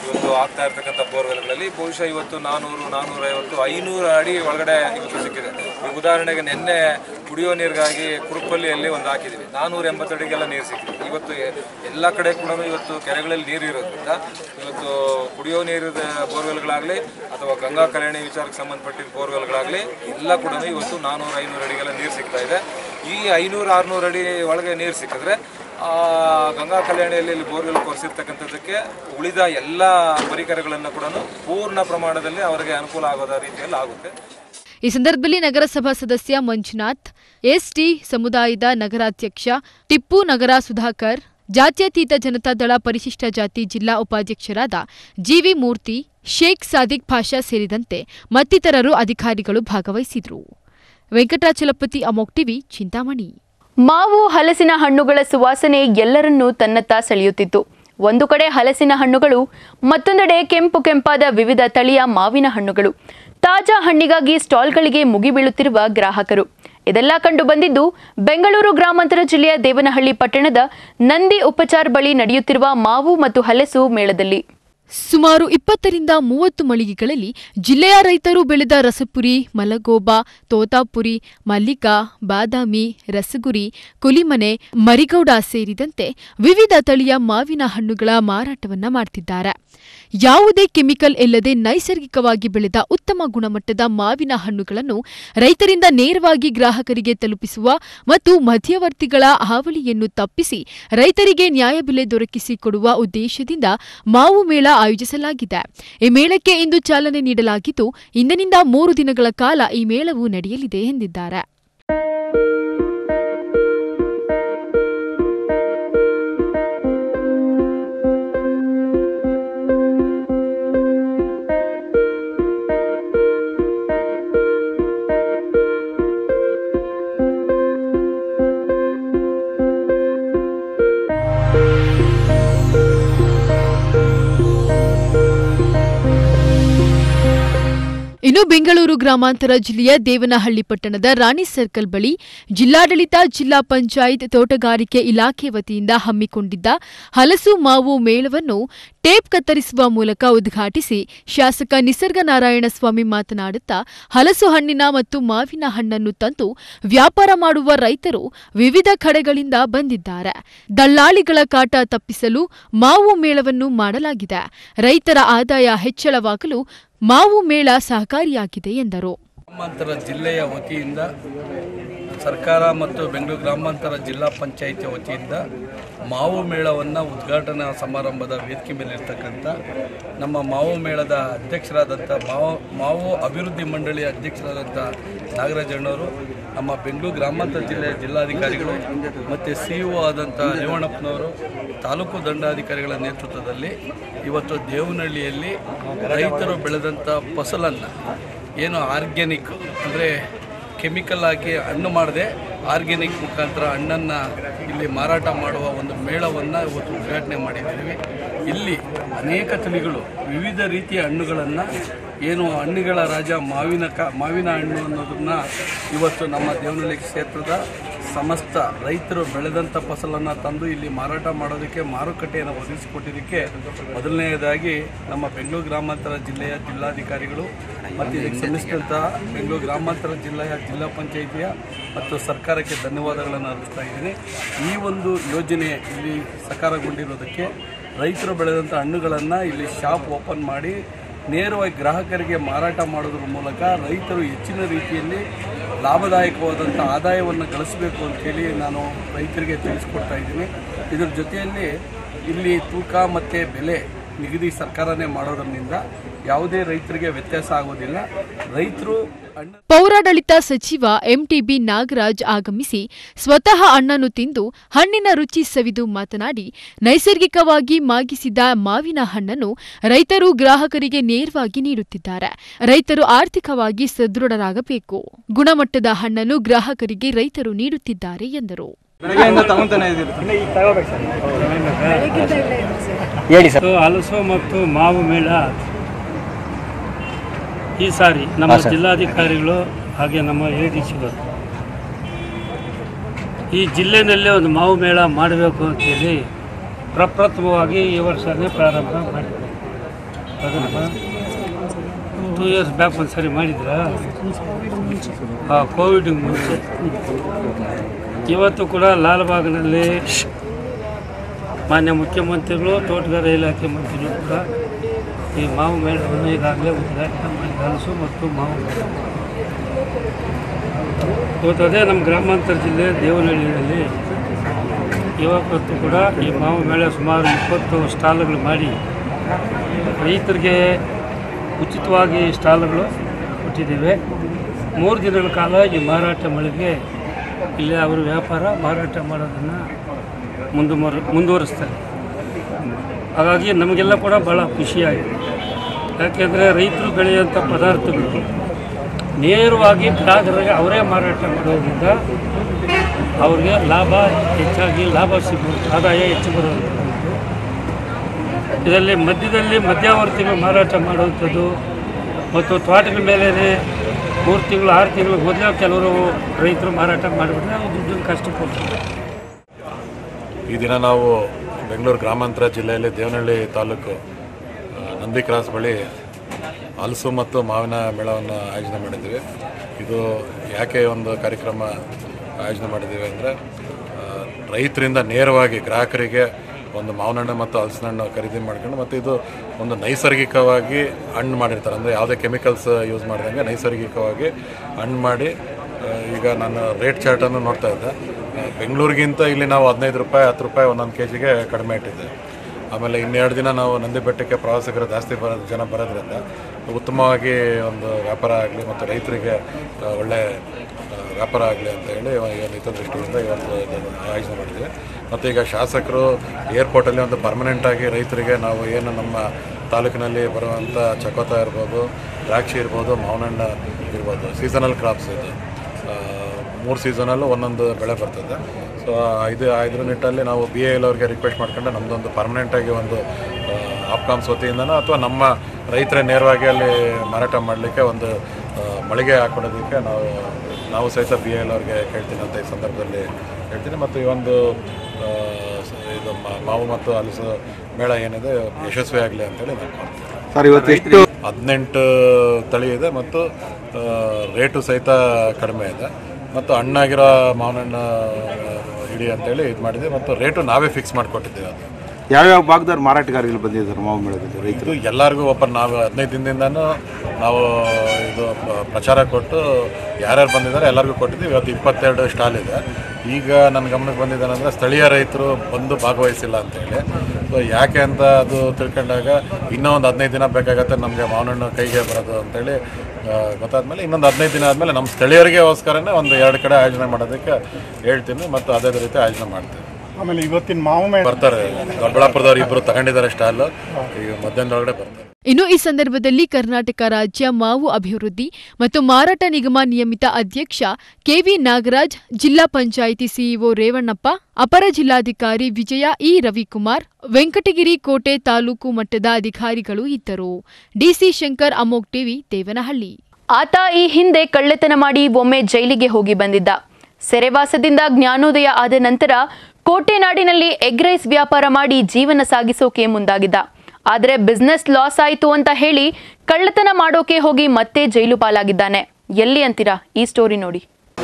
ಇವತ್ತು ಆಗ್ತಾ ಇರ್ತಕ್ಕಂಥ ಬೋರ್ವೆಲ್ಗಳಲ್ಲಿ ಬಹುಶಃ ಇವತ್ತು ನಾನೂರು ನಾನ್ನೂರೈವತ್ತು ಐನೂರು ಅಡಿ ಒಳಗಡೆ ಇವತ್ತು ಸಿಕ್ಕಿದೆ ಈಗ ಉದಾಹರಣೆಗೆ ನಿನ್ನೆ ಕುಡಿಯೋ ನೀರಿಗಾಗಿ ಕುರುಪಲ್ಲಿಯಲ್ಲಿ ಒಂದು ಹಾಕಿದ್ವಿ ನಾನೂರ ಎಂಬತ್ತು ಅಡಿಗೆಲ್ಲ ನೀರು ಸಿಕ್ಕಿದೆ ಇವತ್ತು ಎ- ಎಲ್ಲ ಕಡೆ ಕೂಡ ಇವತ್ತು ಕೆರೆಗಳಲ್ಲಿ ನೀರು ಇರೋದ್ರಿಂದ ಇವತ್ತು ಕುಡಿಯೋ ನೀರಿನ ಬೋರ್ವೆಲ್ಗಳಾಗಲಿ ಅಥವಾ ಗಂಗಾ ಕಲ್ಯಾಣಿ ವಿಚಾರಕ್ಕೆ ಸಂಬಂಧಪಟ್ಟಿದ್ದ ಬೋರ್ವೆಲ್ಗಳಾಗಲಿ ಎಲ್ಲ ಕೂಡ ಇವತ್ತು ನಾನೂರು ಐನೂರು ಅಡಿಗೆಲ್ಲ ನೀರು ಸಿಗ್ತಾ ಇದೆ ಈ ಐನೂರು ಆರುನೂರು ಅಡಿ ಒಳಗೆ ನೀರು ಸಿಕ್ಕಿದ್ರೆ ಆ, ಗಂಗಾ ಕಲ್ಯಾಣಿಯಲ್ಲಿ ಇಲ್ಲಿ ಬೋರ್ವೆಲ್ ಕೊರೆಸಿರ್ತಕ್ಕಂಥದ್ದಕ್ಕೆ ಉಳಿದ ಎಲ್ಲ ಪರಿಕರಗಳನ್ನು ಕೂಡ ಪೂರ್ಣ ಪ್ರಮಾಣದಲ್ಲಿ ಅವರಿಗೆ ಅನುಕೂಲ ಆಗೋದ ರೀತಿಯಲ್ಲಿ ಆಗುತ್ತೆ ಈ ಸಂದರ್ಭದಲ್ಲಿ ನಗರಸಭಾ ಸದಸ್ಯ ಮಂಜುನಾಥ್ ಎಸ್ಟಿ ಸಮುದಾಯದ ನಗರಾಧ್ಯಕ್ಷ ಟಿಪ್ಪು ನಗರ ಸುಧಾಕರ್ ಜಾತ್ಯತೀತ ಜನತಾದಳ ಪರಿಶಿಷ್ಟ ಜಾತಿ ಜಿಲ್ಲಾ ಉಪಾಧ್ಯಕ್ಷರಾದ ಜಿವಿ ಮೂರ್ತಿ ಶೇಖ್ ಸಾದಿಕ್ ಪಾಷಾ ಸೇರಿದಂತೆ ಮತ್ತಿತರರು ಅಧಿಕಾರಿಗಳು ಭಾಗವಹಿಸಿದರು ವೆಂಕಟಾಚಲಪತಿ ಅಮೋಕ್ ಟಿವಿ ಚಿಂತಾಮಣಿ ಮಾವು ಹಲಸಿನ ಹಣ್ಣುಗಳ ಸುವಾಸನೆ ಎಲ್ಲರನ್ನೂ ತನ್ನತ್ತ ಸೆಳೆಯುತ್ತಿತ್ತು ಒಂದು ಕಡೆ ಹಲಸಿನ ಹಣ್ಣುಗಳು ಮತ್ತೊಂದೆಡೆ ಕೆಂಪು ಕೆಂಪಾದ ವಿವಿಧ ತಳಿಯ ಮಾವಿನ ಹಣ್ಣುಗಳು ತಾಜಾ ಹಣ್ಣಿಗಾಗಿ ಸ್ಟಾಲ್ಗಳಿಗೆ ಮುಗಿಬೀಳುತ್ತಿರುವ ಗ್ರಾಹಕರು ಇದೆಲ್ಲ ಕಂಡು ಬಂದಿದ್ದು ಬೆಂಗಳೂರು ಗ್ರಾಮಾಂತರ ಜಿಲ್ಲೆಯ ದೇವನಹಳ್ಳಿ ಪಟ್ಟಣದ ನಂದಿ ಉಪಚಾರ್ ಬಳಿ ನಡೆಯುತ್ತಿರುವ ಮಾವು ಮತ್ತು ಹಲಸು ಮೇಳದಲ್ಲಿ ಸುಮಾರು ಇಪ್ಪತ್ತರಿಂದ ಮೂವತ್ತು ಮಳಿಗೆಗಳಲ್ಲಿ ಜಿಲ್ಲೆಯ ರೈತರು ಬೆಳೆದ ರಸಪುರಿ ಮಲಗೋಬ ತೋತಾಪುರಿ ಮಲ್ಲಿಕಾ ಬಾದಾಮಿ ರಸಗುರಿ ಕುಲಿಮನೆ ಮರಿಗೌಡ ಸೇರಿದಂತೆ ವಿವಿಧ ತಳಿಯ ಮಾವಿನ ಹಣ್ಣುಗಳ ಮಾರಾಟವನ್ನ ಮಾಡ್ತಿದ್ದಾರೆ ಯಾವುದೇ ಕೆಮಿಕಲ್ ಇಲ್ಲದೆ ನೈಸರ್ಗಿಕವಾಗಿ ಬೆಳೆದ ಉತ್ತಮ ಗುಣಮಟ್ಟದ ಮಾವಿನ ಹಣ್ಣುಗಳನ್ನು ರೈತರಿಂದ ನೇರವಾಗಿ ಗ್ರಾಹಕರಿಗೆ ತಲುಪಿಸುವ ಮತ್ತು ಮಧ್ಯವರ್ತಿಗಳ ಹಾವಳಿಯನ್ನು ತಪ್ಪಿಸಿ ರೈತರಿಗೆ ನ್ಯಾಯಬೆಲೆ ದೊರಕಿಸಿಕೊಡುವ ಉದ್ದೇಶದಿಂದ ಮಾವು ಮೇಳ ಆಯೋಜಿಸಲಾಗಿದೆ ಈ ಮೇಳಕ್ಕೆ ಇಂದು ಚಾಲನೆ ನೀಡಲಾಗಿದ್ದು ಇಂದಿನಿಂದ ಮೂರು ದಿನಗಳ ಕಾಲ ಈ ಮೇಳವು ನಡೆಯಲಿದೆ ಎಂದಿದ್ದಾರೆ ಇನ್ನು ಬೆಂಗಳೂರು ಗ್ರಾಮಾಂತರ ಜಿಲ್ಲೆಯ ದೇವನಹಳ್ಳಿ ಪಟ್ಟಣದ ರಾಣಿ ಸರ್ಕಲ್ ಬಳಿ ಜಿಲ್ಲಾಡಳಿತ ಜಿಲ್ಲಾ ಪಂಚಾಯತ್ ತೋಟಗಾರಿಕೆ ಇಲಾಖೆ ವತಿಯಿಂದ ಹಮ್ಮಿಕೊಂಡಿದ್ದ ಹಲಸು ಮಾವು ಮೇಳವನ್ನು ಟೇಪ್ ಕತ್ತರಿಸುವ ಮೂಲಕ ಉದ್ಘಾಟಿಸಿ ಶಾಸಕ ನಿಸರ್ಗ ನಾರಾಯಣಸ್ವಾಮಿ ಮಾತನಾಡುತ್ತಾ ಹಲಸು ಹಣ್ಣಿನ ಮತ್ತು ಮಾವಿನ ಹಣ್ಣನ್ನು ತಂದು ವ್ಯಾಪಾರ ಮಾಡುವ ರೈತರು ವಿವಿಧ ಕಡೆಗಳಿಂದ ಬಂದಿದ್ದಾರೆ ದಳ್ಳಾಳಿಗಳ ಕಾಟ ತಪ್ಪಿಸಲು ಮಾವು ಮೇಳವನ್ನು ಮಾಡಲಾಗಿದೆ ರೈತರ ಆದಾಯ ಹೆಚ್ಚಳವಾಗಲು ಮಾವು ಮೇಳ ಸಹಕಾರಿಯಾಗಿದೆ ಎಂದರು ಗ್ರಾಮಾಂತರ ಜಿಲ್ಲೆಯ ವತಿಯಿಂದ ಸರ್ಕಾರ ಮತ್ತು ಬೆಂಗಳೂರು ಗ್ರಾಮಾಂತರ ಜಿಲ್ಲಾ ಪಂಚಾಯಿತಿ ವತಿಯಿಂದ ಮಾವು ಮೇಳವನ್ನು ಉದ್ಘಾಟನಾ ಸಮಾರಂಭದ ವೇದಿಕೆ ಮೇಲಿರ್ತಕ್ಕಂಥ ನಮ್ಮ ಮಾವು ಮೇಳದ ಅಧ್ಯಕ್ಷರಾದಂಥ ಮಾವು ಮಾವು ಅಭಿವೃದ್ಧಿ ಮಂಡಳಿಯ ಅಧ್ಯಕ್ಷರಾದಂಥ ನಾಗರಾಜಣ್ಣವರು ನಮ್ಮ ಬೆಂಗಳೂರು ಗ್ರಾಮಾಂತರ ಜಿಲ್ಲೆಯ ಜಿಲ್ಲಾಧಿಕಾರಿಗಳು ಮತ್ತು ಸಿ ಇ ಆದಂಥ ರೇವಣ್ಣಪ್ಪನವರು ತಾಲೂಕು ದಂಡಾಧಿಕಾರಿಗಳ ನೇತೃತ್ವದಲ್ಲಿ ಇವತ್ತು ದೇವನಹಳ್ಳಿಯಲ್ಲಿ ರೈತರು ಬೆಳೆದಂಥ ಫಸಲನ್ನು ಏನು ಆರ್ಗ್ಯಾನಿಕ್ ಅಂದರೆ ಕೆಮಿಕಲ್ ಹಾಕಿ ಹಣ್ಣು ಮಾಡದೆ ಆರ್ಗ್ಯಾನಿಕ್ ಮುಖಾಂತರ ಹಣ್ಣನ್ನು ಇಲ್ಲಿ ಮಾರಾಟ ಮಾಡುವ ಒಂದು ಮೇಳವನ್ನು ಇವತ್ತು ಉದ್ಘಾಟನೆ ಮಾಡಿದ್ದೀವಿ ಇಲ್ಲಿ ಅನೇಕ ತಳಿಗಳು ವಿವಿಧ ರೀತಿಯ ಹಣ್ಣುಗಳನ್ನು ಏನು ಹಣ್ಣುಗಳ ರಾಜ ಮಾವಿನ ಕ ಮಾವಿನ ಹಣ್ಣು ಅನ್ನೋದನ್ನು ಇವತ್ತು ನಮ್ಮ ದೇವನಹಳ್ಳಿ ಕ್ಷೇತ್ರದ ಸಮಸ್ತ ರೈತರು ಬೆಳೆದಂಥ ಫಸಲನ್ನು ತಂದು ಇಲ್ಲಿ ಮಾರಾಟ ಮಾಡೋದಕ್ಕೆ ಮಾರುಕಟ್ಟೆಯನ್ನು ಒದಗಿಸಿಕೊಟ್ಟಿದ್ದಕ್ಕೆ ಮೊದಲನೆಯದಾಗಿ ನಮ್ಮ ಬೆಂಗಳೂರು ಗ್ರಾಮಾಂತರ ಜಿಲ್ಲೆಯ ಜಿಲ್ಲಾಧಿಕಾರಿಗಳು ಮತ್ತು ಇದಕ್ಕೆ ಶ್ರಮಿಸಿದಂಥ ಬೆಂಗಳೂರು ಗ್ರಾಮಾಂತರ ಜಿಲ್ಲೆಯ ಜಿಲ್ಲಾ ಪಂಚಾಯಿತಿಯ ಮತ್ತು ಸರ್ಕಾರಕ್ಕೆ ಧನ್ಯವಾದಗಳನ್ನು ಅರ್ಪಿಸ್ತಾ ಇದ್ದೀನಿ ಈ ಒಂದು ಯೋಜನೆ ಇಲ್ಲಿ ಸಕಾರಗೊಂಡಿರೋದಕ್ಕೆ ರೈತರು ಬೆಳೆದಂಥ ಹಣ್ಣುಗಳನ್ನು ಇಲ್ಲಿ ಶಾಪ್ ಓಪನ್ ಮಾಡಿ ನೇರವಾಗಿ ಗ್ರಾಹಕರಿಗೆ ಮಾರಾಟ ಮಾಡೋದ್ರ ಮೂಲಕ ರೈತರು ಹೆಚ್ಚಿನ ರೀತಿಯಲ್ಲಿ ಲಾಭದಾಯಕವಾದಂಥ ಆದಾಯವನ್ನು ಗಳಿಸಬೇಕು ಅಂತೇಳಿ ನಾನು ರೈತರಿಗೆ ತಿಳಿಸ್ಕೊಡ್ತಾ ಇದ್ದೀನಿ ಇದರ ಜೊತೆಯಲ್ಲಿ ಇಲ್ಲಿ ತೂಕ ಮತ್ತು ಬೆಲೆ ನಿಗದಿ ಸರ್ಕಾರನೇ ಮಾಡೋದ್ರಿಂದ ಯಾವುದೇ ರೈತರಿಗೆ ವ್ಯತ್ಯಾಸ ಆಗೋದಿಲ್ಲ ರೈತರು ಹಣ್ಣು ಪೌರಾಡಳಿತ ಸಚಿವ ಎಂಟಿಬಿ ನಾಗರಾಜ್ ಆಗಮಿಸಿ ಸ್ವತಃ ಹಣ್ಣನ್ನು ತಿಂದು ಹಣ್ಣಿನ ರುಚಿ ಸವಿದು ಮಾತನಾಡಿ ನೈಸರ್ಗಿಕವಾಗಿ ಮಾಗಿಸಿದ ಮಾವಿನ ಹಣ್ಣನ್ನು ರೈತರು ಗ್ರಾಹಕರಿಗೆ ನೇರವಾಗಿ ನೀಡುತ್ತಿದ್ದಾರೆ ರೈತರು ಆರ್ಥಿಕವಾಗಿ ಸದೃಢರಾಗಬೇಕು ಗುಣಮಟ್ಟದ ಹಣ್ಣನ್ನು ಗ್ರಾಹಕರಿಗೆ ರೈತರು ನೀಡುತ್ತಿದ್ದಾರೆ ಎಂದರು ಮತ್ತು ಹಲಸು ಮತ್ತು ಮಾವು ಮೇಳ ಈ ಸಾರಿ ನಮ್ಮ ಜಿಲ್ಲಾಧಿಕಾರಿಗಳು ಹಾಗೆ ನಮ್ಮ ಎ ಡಿ ಸಿಗಳು ಈ ಜಿಲ್ಲೆನಲ್ಲೇ ಒಂದು ಮಾವು ಮೇಳ ಮಾಡಬೇಕು ಅಂತೇಳಿ ಪ್ರಪ್ರಥಮವಾಗಿ ಈ ವರ್ಷನೇ ಪ್ರಾರಂಭ ಮಾಡಿದ್ದಾರೆ ಅದನ್ನು ಟೂ ಇಯರ್ಸ್ ಬ್ಯಾಕ್ ಒಂದು ಸರಿ ಮಾಡಿದ್ರಾ ಆ ಕೋವಿಡ್ ಮುಂಚೆ ಇವತ್ತು ಕೂಡ ಲಾಲ್ಬಾಗ್ನಲ್ಲಿ ಮಾನ್ಯ ಮುಖ್ಯಮಂತ್ರಿಗಳು ತೋಟಗಾರ ಇಲಾಖೆ ಮಂತ್ರಿಗಳು ಕೂಡ ಈ ಮಾವು ಮೇಳವನ್ನು ಈಗಾಗಲೇ ಉದ್ಘಾಟನೆ ಮಾಡಿ ಹಲಸು ಮತ್ತು ಮಾವು ಮೇಳ. ಇವತ್ತು ಅದೇ ನಮ್ಮ ಗ್ರಾಮಾಂತರ ಜಿಲ್ಲೆ ದೇವನಹಳ್ಳಿಯಲ್ಲಿ ಇವತ್ತು ಕೂಡ ಈ ಮಾವು ಮೇಳ ಸುಮಾರು ಇಪ್ಪತ್ತು ಸ್ಟಾಲ್ಗಳು ಮಾಡಿ ರೈತರಿಗೆ ಉಚಿತವಾಗಿ ಸ್ಟಾಲ್ಗಳು ಕೊಟ್ಟಿದ್ದೇವೆ ಮೂರು ದಿನಗಳ ಕಾಲ ಈ ಮಾರಾಟ ಮಳಿಗೆ ಇಲ್ಲಿ ಅವರು ವ್ಯಾಪಾರ ಮಾರಾಟ ಮಾಡೋದನ್ನು ಮುಂದುವರ್ ಮುಂದುವರಿಸ್ತಾರೆ ಹಾಗಾಗಿ ನಮಗೆಲ್ಲ ಕೂಡ ಭಾಳ ಖುಷಿಯಾಗಿದೆ ಯಾಕೆಂದರೆ ರೈತರು ಬೆಳೆಯುವಂಥ ಪದಾರ್ಥಗಳು ನೇರವಾಗಿ ಗ್ರಾಹಕರಿಗೆ ಅವರೇ ಮಾರಾಟ ಮಾಡೋದ್ರಿಂದ ಅವ್ರಿಗೆ ಲಾಭ ಹೆಚ್ಚಾಗಿ ಲಾಭ ಸಿಗೋದು ಆದಾಯ ಹೆಚ್ಚು ಬರೋದು ಇದರಲ್ಲಿ ಮಧ್ಯದಲ್ಲಿ ಮಧ್ಯವರ್ತಿಗಳು ಮಾರಾಟ ಮಾಡುವಂಥದ್ದು ಮತ್ತು ತೋಟಗಳ ಮೇಲೆ ಮೂರು ತಿಂಗಳು ಆರು ತಿಂಗಳು ಮೊದಲೇ ಕೆಲವರು ರೈತರು ಮಾರಾಟ ಮಾಡಿಬಿಟ್ರೆ ಅವ್ರು ದುಡ್ಡನ್ನು ಕಷ್ಟಪಡ್ತಾರೆ ಈ ದಿನ ನಾವು ಬೆಂಗಳೂರು ಗ್ರಾಮಾಂತರ ಜಿಲ್ಲೆಯಲ್ಲಿ ದೇವನಹಳ್ಳಿ ತಾಲೂಕು ಆ, ನಂದಿ ಕ್ರಾಸ್ ಬಳಿ ಹಲಸು ಮತ್ತು ಮಾವಿನ ಮೇಳವನ್ನು ಆಯೋಜನೆ ಮಾಡಿದ್ದೀವಿ ಇದು ಯಾಕೆ ಒಂದು ಕಾರ್ಯಕ್ರಮ ಆಯೋಜನೆ ಮಾಡಿದ್ದೀವಿ ಅಂದರೆ ರೈತರಿಂದ ನೇರವಾಗಿ ಗ್ರಾಹಕರಿಗೆ ಒಂದು ಮಾವಿನ ಹಣ್ಣು ಮತ್ತು ಹಲಸಿನ ಹಣ್ಣು ಖರೀದಿ ಮಾಡ್ಕೊಂಡು ಮತ್ತು ಇದು ಒಂದು ನೈಸರ್ಗಿಕವಾಗಿ ಹಣ್ಣು ಮಾಡಿರ್ತಾರೆ ಅಂದರೆ ಯಾವುದೇ ಕೆಮಿಕಲ್ಸ್ ಯೂಸ್ ಮಾಡ್ದಂಗೆ ನೈಸರ್ಗಿಕವಾಗಿ ಹಣ್ಣು ಮಾಡಿ ಆ, ಈಗ ನಾನು ರೇಟ್ ಚಾರ್ಟನ್ನು ನೋಡ್ತಾ ಇದ್ದೆ ಆ, ಬೆಂಗಳೂರಿಗಿಂತ ಇಲ್ಲಿ ನಾವು ಹದಿನೈದು ರೂಪಾಯಿ ಹತ್ತು ರೂಪಾಯಿ ಒಂದೊಂದು ಕೆ ಜಿಗೆ ಕಡಿಮೆ ಇಟ್ಟಿದ್ದೆ ಆಮೇಲೆ ಇನ್ನೆರಡು ದಿನ ನಾವು ನಂದಿ ಬೆಟ್ಟಕ್ಕೆ ಪ್ರವಾಸಿಗರು ಜಾಸ್ತಿ ಬರೋದು ಜನ ಬರೋದ್ರಿಂದ ಉತ್ತಮವಾಗಿ ಒಂದು ವ್ಯಾಪಾರ ಆಗಲಿ ಮತ್ತು ರೈತರಿಗೆ ಆ, ಒಳ್ಳೆ ಆ, ವ್ಯಾಪಾರ ಆಗಲಿ ಅಂತ ಹೇಳಿ ಈ ಒಂದು ಹಿತದೃಷ್ಟಿಯಿಂದ ಇವತ್ತು ಇದನ್ನು ಆಯೋಜನೆ ಮಾಡಿದ್ದೀವಿ ಮತ್ತು ಈಗ ಶಾಸಕರು ಏರ್ಪೋರ್ಟಲ್ಲಿ ಒಂದು ಪರ್ಮನೆಂಟಾಗಿ ರೈತರಿಗೆ ನಾವು ಏನು ನಮ್ಮ ತಾಲೂಕಿನಲ್ಲಿ ಬರುವಂಥ ಚಕೋತ ಇರ್ಬೋದು ದ್ರಾಕ್ಷಿ ಇರ್ಬೋದು ಮಾವಿನ ಹಣ್ಣು ಇರ್ಬೋದು ಸೀಸನಲ್ ಕ್ರಾಪ್ಸ್ ಇದು ಮೂರು ಸೀಸನಲ್ಲೂ ಒಂದೊಂದು ಬೆಳೆ ಬರ್ತದೆ ಸೊ ಇದು ಇದ್ರ ನಿಟ್ಟಲ್ಲಿ ನಾವು ಬಿ ಎ ಅವ್ರಿಗೆ ರಿಕ್ವೆಸ್ಟ್ ಮಾಡ್ಕೊಂಡು ನಮ್ಮದೊಂದು ಪರ್ಮನೆಂಟಾಗಿ ಒಂದು ಆಪ್ಕಾಮ್ಸ್ ವತಿಯಿಂದನೋ ಅಥವಾ ನಮ್ಮ ರೈತರೇ ನೇರವಾಗಿ ಅಲ್ಲಿ ಮಾರಾಟ ಮಾಡಲಿಕ್ಕೆ ಒಂದು ಆ, ಮಳಿಗೆ ಹಾಕೊಡೋದಕ್ಕೆ ನಾವು ನಾವು ಸಹಿತ ಬಿ ಎಲ್ ಅವ್ರಿಗೆ ಕೇಳ್ತೀನಿ ಅಂತ ಈ ಸಂದರ್ಭದಲ್ಲಿ ಹೇಳ್ತೀನಿ ಮತ್ತು ಈ ಒಂದು ಆ, ಸ- ಇದು ಮಾ- ಮಾವು ಮತ್ತು ಹಲಸು ಮೇಳ ಏನಿದೆ ಯಶಸ್ವಿ ಆಗಲಿ ಅಂತೇಳಿ ನಾನು ಮಾಡ್ತೀನಿ ಸರ್ ಇವತ್ತು ಎಷ್ಟು ಹದಿನೆಂಟು ತಳಿ ಇದೆ ಮತ್ತು ಆ, ರೇಟು ಸಹಿತ ಕಡಿಮೆ ಇದೆ ಮತ್ತು ಹಣ್ಣಾಗಿರೋ ಮಾವಿನ ಹಣ್ಣು ಹಿಡಿ ಅಂತೇಳಿ ಇದು ಮಾಡಿದ್ವಿ ಮತ್ತು ರೇಟು ನಾವೇ ಫಿಕ್ಸ್ ಮಾಡಿಕೊಟ್ಟಿದ್ದೀವಿ ಅದು ಯಾವ್ಯಾವ ಭಾಗದವ್ರು ಮಾರಾಟಗಾರಗಳು ಬಂದಿದ್ದಾರೆ ಮಾವು ಮೇಳದಲ್ಲಿ ರೈತರು ಇದು ಎಲ್ಲರಿಗೂ ಒಬ್ಬ ನಾವು ಹದಿನೈದು ದಿನದಿಂದನೂ ನಾವು ಇದು ಪ- ಪ್ರಚಾರ ಕೊಟ್ಟು ಯಾರ್ಯಾರು ಬಂದಿದ್ದಾರೆ ಎಲ್ಲರಿಗೂ ಕೊಟ್ಟಿದ್ದೀವಿ ಇವತ್ತು ಇಪ್ಪತ್ತೆರಡು ಸ್ಟಾಲ್ ಇದೆ ಈಗ ನನ್ನ ಗಮನಕ್ಕೆ ಬಂದಿದ್ದಾನೆಂದರೆ ಸ್ಥಳೀಯ ರೈತರು ಬಂದು ಭಾಗವಹಿಸಿಲ್ಲ ಅಂತೇಳಿ ಸೊ ಯಾಕೆ ಅಂತ ಅದು ತಿಳ್ಕೊಂಡಾಗ ಇನ್ನೂ ಒಂದು ಹದಿನೈದು ದಿನ ಬೇಕಾಗತ್ತೆ ನಮಗೆ ಮಾವಿನ ಹಣ್ಣು ಕೈಗೆ ಬರೋದು ಅಂತೇಳಿ ಆ, ಗೊತ್ತಾದ್ಮೇಲೆ ಇನ್ನೊಂದು ಹದಿನೈದು ದಿನ ಆದಮೇಲೆ ನಮ್ಮ ಸ್ಥಳೀಯರಿಗೋಸ್ಕರನೇ ಒಂದು ಎರಡು ಕಡೆ ಆಯೋಜನೆ ಮಾಡೋದಕ್ಕೆ ಹೇಳ್ತೀನಿ ಮತ್ತು ಅದೇ ರೀತಿ ಆಯೋಜನೆ ಮಾಡ್ತೀನಿ ಆಮೇಲೆ ಇವತ್ತಿನ ಮಾವು ಮೇಳ ಬರ್ತಾರೆ ದೊಡ್ಡಬಳ್ಳಾಪುರದವ್ರು ಇಬ್ಬರು ತಗೊಂಡಿದ್ದಾರೆ ಸ್ಟಾಲ್ ಈಗ ಮಧ್ಯಾಹ್ನದೊಳಗಡೆ ಬರ್ತಾರೆ ಇನ್ನು ಈ ಸಂದರ್ಭದಲ್ಲಿ ಕರ್ನಾಟಕ ರಾಜ್ಯ ಮಾವು ಅಭಿವೃದ್ಧಿ ಮತ್ತು ಮಾರಾಟ ನಿಗಮ ನಿಯಮಿತ ಅಧ್ಯಕ್ಷ ಕೆವಿ ನಾಗರಾಜ್ ಜಿಲ್ಲಾ ಪಂಚಾಯಿತಿ ಸಿಇಒ ರೇವಣ್ಣಪ್ಪ ಅಪರ ಜಿಲ್ಲಾಧಿಕಾರಿ ವಿಜಯ ಇ ರವಿಕುಮಾರ್ ವೆಂಕಟಗಿರಿ ಕೋಟೆ ತಾಲೂಕು ಮಟ್ಟದ ಅಧಿಕಾರಿಗಳು ಇದ್ದರು ಡಿಸಿ ಶಂಕರ್ ಅಮೋಕ್ ಟಿವಿ ದೇವನಹಳ್ಳಿ ಆತ ಈ ಹಿಂದೆ ಕಳ್ಳತನ ಮಾಡಿ ಒಮ್ಮೆ ಜೈಲಿಗೆ ಹೋಗಿ ಬಂದಿದ್ದ ಸೆರೆವಾಸದಿಂದ ಜ್ಞಾನೋದಯ ಆದ ನಂತರ ಕೋಟೆನಾಡಿನಲ್ಲಿ ಎಗ್ ರೈಸ್ ವ್ಯಾಪಾರ ಮಾಡಿ ಜೀವನ ಸಾಗಿಸೋಕೆ ಮುಂದಾಗಿದ್ದ ಆದರೆ ಬಿಸ್ನೆಸ್ ಲಾಸ್ ಆಯಿತು ಅಂತ ಹೇಳಿ ಕಳ್ಳತನ ಮಾಡೋಕೆ ಹೋಗಿ ಮತ್ತೆ ಜೈಲು ಪಾಲಾಗಿದ್ದಾನೆ ಎಲ್ಲಿ ಅಂತೀರಾ ಈ ಸ್ಟೋರಿ ನೋಡಿ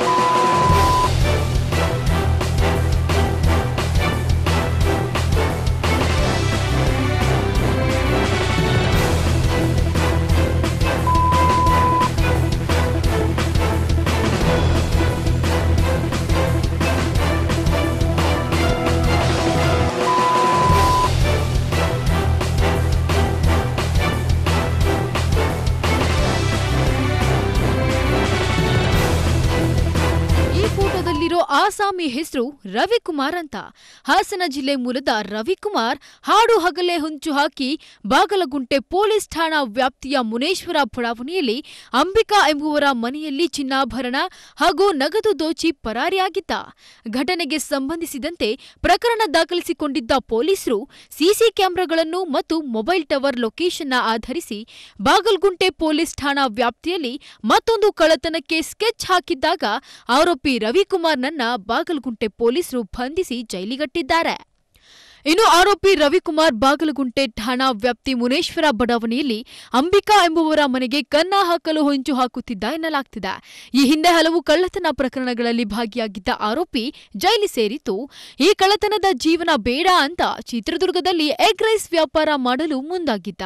ಈ ಫೋಟೋದಲ್ಲಿರೋ ಆಸಾಮಿ ಹೆಸರು ರವಿಕುಮಾರ್ ಅಂತ ಹಾಸನ ಜಿಲ್ಲೆ ಮೂಲದ ರವಿಕುಮಾರ್ ಹಾಡು ಹಗಲೇ ಹೊಂಚು ಹಾಕಿ ಬಾಗಲಗುಂಟೆ ಪೊಲೀಸ್ ಠಾಣಾ ವ್ಯಾಪ್ತಿಯ ಮುನೇಶ್ವರ ಬಡಾವಣೆಯಲ್ಲಿ ಅಂಬಿಕಾ ಎಂಬುವರ ಮನೆಯಲ್ಲಿ ಚಿನ್ನಾಭರಣ ಹಾಗೂ ನಗದು ದೋಚಿ ಪರಾರಿಯಾಗಿದ್ದ ಘಟನೆಗೆ ಸಂಬಂಧಿಸಿದಂತೆ ಪ್ರಕರಣ ದಾಖಲಿಸಿಕೊಂಡಿದ್ದ ಪೊಲೀಸರು ಸಿಸಿ ಕ್ಯಾಮೆರಾಗಳನ್ನು ಮತ್ತು ಮೊಬೈಲ್ ಟವರ್ ಲೊಕೇಶನ್ನ ಆಧರಿಸಿ ಬಾಗಲಗುಂಟೆ ಪೊಲೀಸ್ ಠಾಣಾ ವ್ಯಾಪ್ತಿಯಲ್ಲಿ ಮತ್ತೊಂದು ಕಳ್ಳತನಕ್ಕೆ ಸ್ಕೆಚ್ ಹಾಕಿದ್ದಾಗ ಆರೋಪಿ ರವಿಕುಮಾರ್ನನ್ನ ಬಾಗಲಗುಂಟೆ ಪೊಲೀಸರು ಬಂಧಿಸಿ ಜೈಲಿಗಟ್ಟಿದ್ದಾರೆ ಇನ್ನು ಆರೋಪಿ ರವಿಕುಮಾರ್ ಬಾಗಲಗುಂಟೆ ಠಾಣಾ ವ್ಯಾಪ್ತಿ ಮುನೇಶ್ವರ ಬಡಾವಣೆಯಲ್ಲಿ ಅಂಬಿಕಾ ಎಂಬುವರ ಮನೆಗೆ ಕನ್ನ ಹಾಕಲು ಹೊಂಚು ಹಾಕುತ್ತಿದ್ದ ಎನ್ನಲಾಗ್ತಿದೆ ಈ ಹಿಂದೆ ಹಲವು ಕಳ್ಳತನ ಪ್ರಕರಣಗಳಲ್ಲಿ ಭಾಗಿಯಾಗಿದ್ದ ಆರೋಪಿ ಜೈಲು ಸೇರಿದ್ದು ಈ ಕಳ್ಳತನದ ಜೀವನ ಬೇಡ ಅಂತ ಚಿತ್ರದುರ್ಗದಲ್ಲಿ ಎಗ್ ರೈಸ್ ವ್ಯಾಪಾರ ಮಾಡಲು ಮುಂದಾಗಿದ್ದ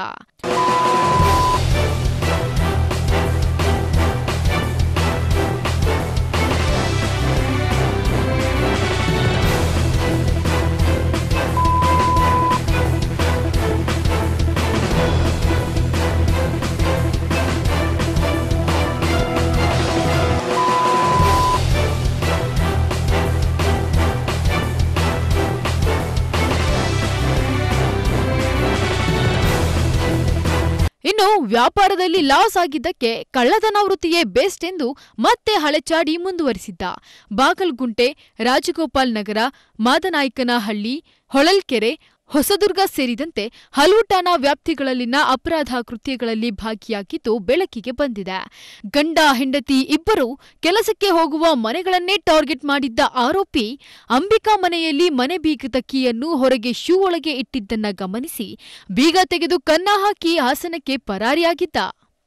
ಇನ್ನು ವ್ಯಾಪಾರದಲ್ಲಿ ಲಾಸ್ ಆಗಿದ್ದಕ್ಕೆ ಕಳ್ಳತನ ವೃತ್ತಿಯೇ ಬೆಸ್ಟ್ ಎಂದು ಮತ್ತೆ ಹಳೆಚಾಡಿ ಮುಂದುವರಿಸಿದ್ದ ಬಾಗಲಗುಂಟೆ ರಾಜಗೋಪಾಲ್ ನಗರ ಮಾದನಾಯ್ಕನಹಳ್ಳಿ ಹೊಳಲ್ಕೆರೆ ಹೊಸದುರ್ಗ ಸೇರಿದಂತೆ ಹಲವು ಠಾಣಾ ವ್ಯಾಪ್ತಿಗಳಲ್ಲಿನ ಅಪರಾಧ ಕೃತ್ಯಗಳಲ್ಲಿ ಭಾಗಿಯಾಗಿದ್ದು ಬೆಳಕಿಗೆ ಬಂದಿದೆ ಗಂಡ ಹೆಂಡತಿ ಇಬ್ಬರು ಕೆಲಸಕ್ಕೆ ಹೋಗುವ ಮನೆಗಳನ್ನೇ ಟಾರ್ಗೆಟ್ ಮಾಡಿದ್ದ ಆರೋಪಿ ಅಂಬಿಕಾ ಮನೆಯಲ್ಲಿ ಮನೆ ಬೀಗದ ಕೀಯನ್ನು ಹೊರಗೆ ಶೂ ಒಳಗೆ ಇಟ್ಟಿದ್ದನ್ನ ಗಮನಿಸಿ ಬೀಗ ತೆಗೆದು ಕನ್ನ ಹಾಕಿ ಹಾಸನಕ್ಕೆ ಪರಾರಿಯಾಗಿದ್ದ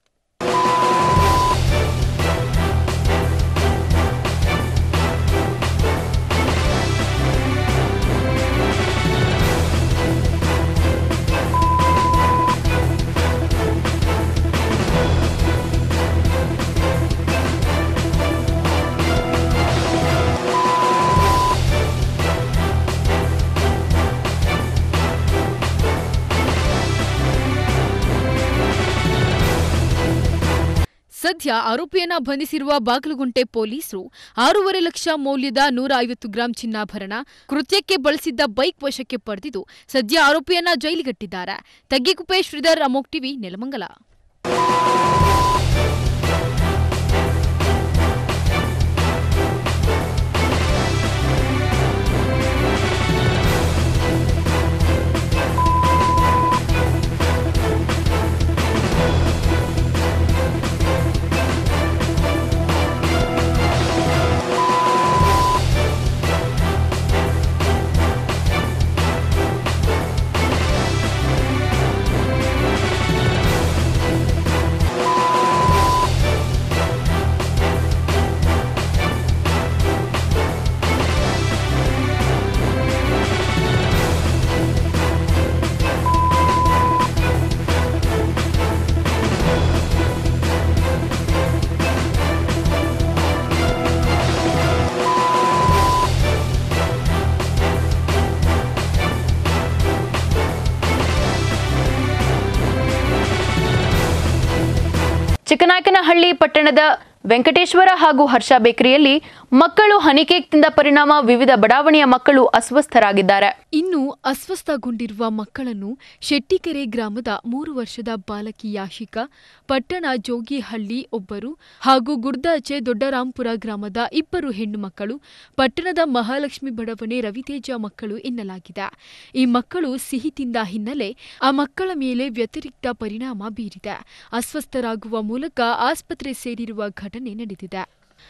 ಸದ್ಯ ಆರೋಪಿಯನ್ನ ಬಂಧಿಸಿರುವ ಬಾಗಲಗುಂಟೆ ಪೊಲೀಸರು ಆರೂವರೆ ಲಕ್ಷ ಮೌಲ್ಯದ ನೂರ ಐವತ್ತು ಗ್ರಾಂ ಚಿನ್ನಾಭರಣ ಕೃತ್ಯಕ್ಕೆ ಬಳಸಿದ್ದ ಬೈಕ್ ವಶಕ್ಕೆ ಪಡೆದಿದ್ದು ಸದ್ಯ ಆರೋಪಿಯನ್ನ ಜೈಲಿಗಟ್ಟಿದ್ದಾರೆ ತಗ್ಗಿಕುಪ್ಪೆ ಶ್ರೀಧರ್ ಅಮೋಕ್ ಟಿವಿ ನೆಲಮಂಗಲ ಚಿಕ್ಕನಾಯಕನಹಳ್ಳಿ ಪಟ್ಟಣದ ವೆಂಕಟೇಶ್ವರ ಹಾಗೂ ಹರ್ಷ ಬೇಕರಿಯಲ್ಲಿ ಮಕ್ಕಳು ಹನಿಕೇಕ್ ತಿಂದ ಪರಿಣಾಮ ವಿವಿಧ ಬಡಾವಣೆಯ ಮಕ್ಕಳು ಅಸ್ವಸ್ಥರಾಗಿದ್ದಾರೆ ಇನ್ನು ಅಸ್ವಸ್ಥಗೊಂಡಿರುವ ಮಕ್ಕಳನ್ನು ಶೆಟ್ಟಿಕೆರೆ ಗ್ರಾಮದ ಮೂರು ವರ್ಷದ ಬಾಲಕಿ ಯಾಶಿಕಾ ಪಟ್ಟಣ ಜೋಗಿಹಳ್ಳಿ ಒಬ್ಬರು ಹಾಗೂ ಗುರ್ದಾಚೆ ದೊಡ್ಡರಾಂಪುರ ಗ್ರಾಮದ ಇಬ್ಬರು ಹೆಣ್ಣು ಮಕ್ಕಳು ಪಟ್ಟಣದ ಮಹಾಲಕ್ಷ್ಮಿ ಬಡಾವಣೆ ರವಿತೇಜ ಮಕ್ಕಳು ಎನ್ನಲಾಗಿದೆ ಈ ಮಕ್ಕಳು ಸಿಹಿ ತಿಂದ ಹಿನ್ನೆಲೆ ಆ ಮಕ್ಕಳ ಮೇಲೆ ವ್ಯತಿರಿಕ್ತ ಪರಿಣಾಮ ಬೀರಿದೆ ಅಸ್ವಸ್ಥರಾಗುವ ಮೂಲಕ ಆಸ್ಪತ್ರೆ ಸೇರಿರುವ ಘಟನೆ ನಡೆದಿದೆ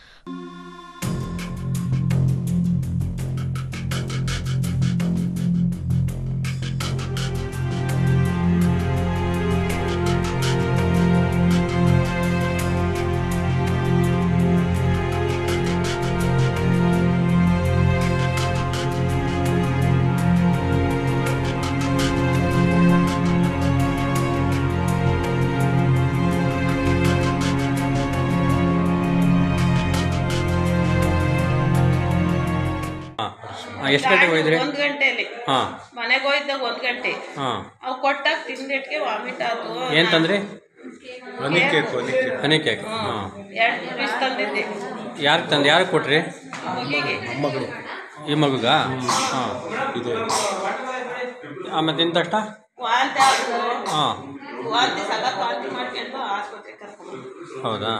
ಎಷ್ಟು ಗಂಟೆಗೆ ಹೋಗಿದ್ರಿ ಒಂದು ಗಂಟೆಲಿ ಹಾಂ ಮನೆಗೆ ಹೋಯ್ದಾಗ ಒಂದು ಗಂಟೆ ಹಾಂ ಅವು ಕೊಟ್ಟಾಗ ತಿಂದಿಟ್ಗೆ ವಾಮಿಟ್ ಆತು ಏನು ತಂದ್ರಿ honey cake honey cake honey cake ಹಾಂ ಎರಡು ಪೀಸ್ ತಂದಿದ್ದೆ ಯಾರಿಗೆ ತಂದು ಯಾರಿಗೆ ಕೊಟ್ರಿ ಮಗಿಗೆ ಮಗಳು ಈ ಮಗುಗ ಹಾಂ ಇದು ಆಮೇಲೆ ತಿಂದ ತಕ್ಷಣ ವಾಂತಿ ಆತು ಹಾಂ ವಾಂತಿ ಸಖತ್ ವಾಂತಿ ಮಾಡ್ಕೊಂಡು ಆಸ್ಪತ್ರೆಗೆ ಕರ್ಕೊಂಡು ಹೌದಾ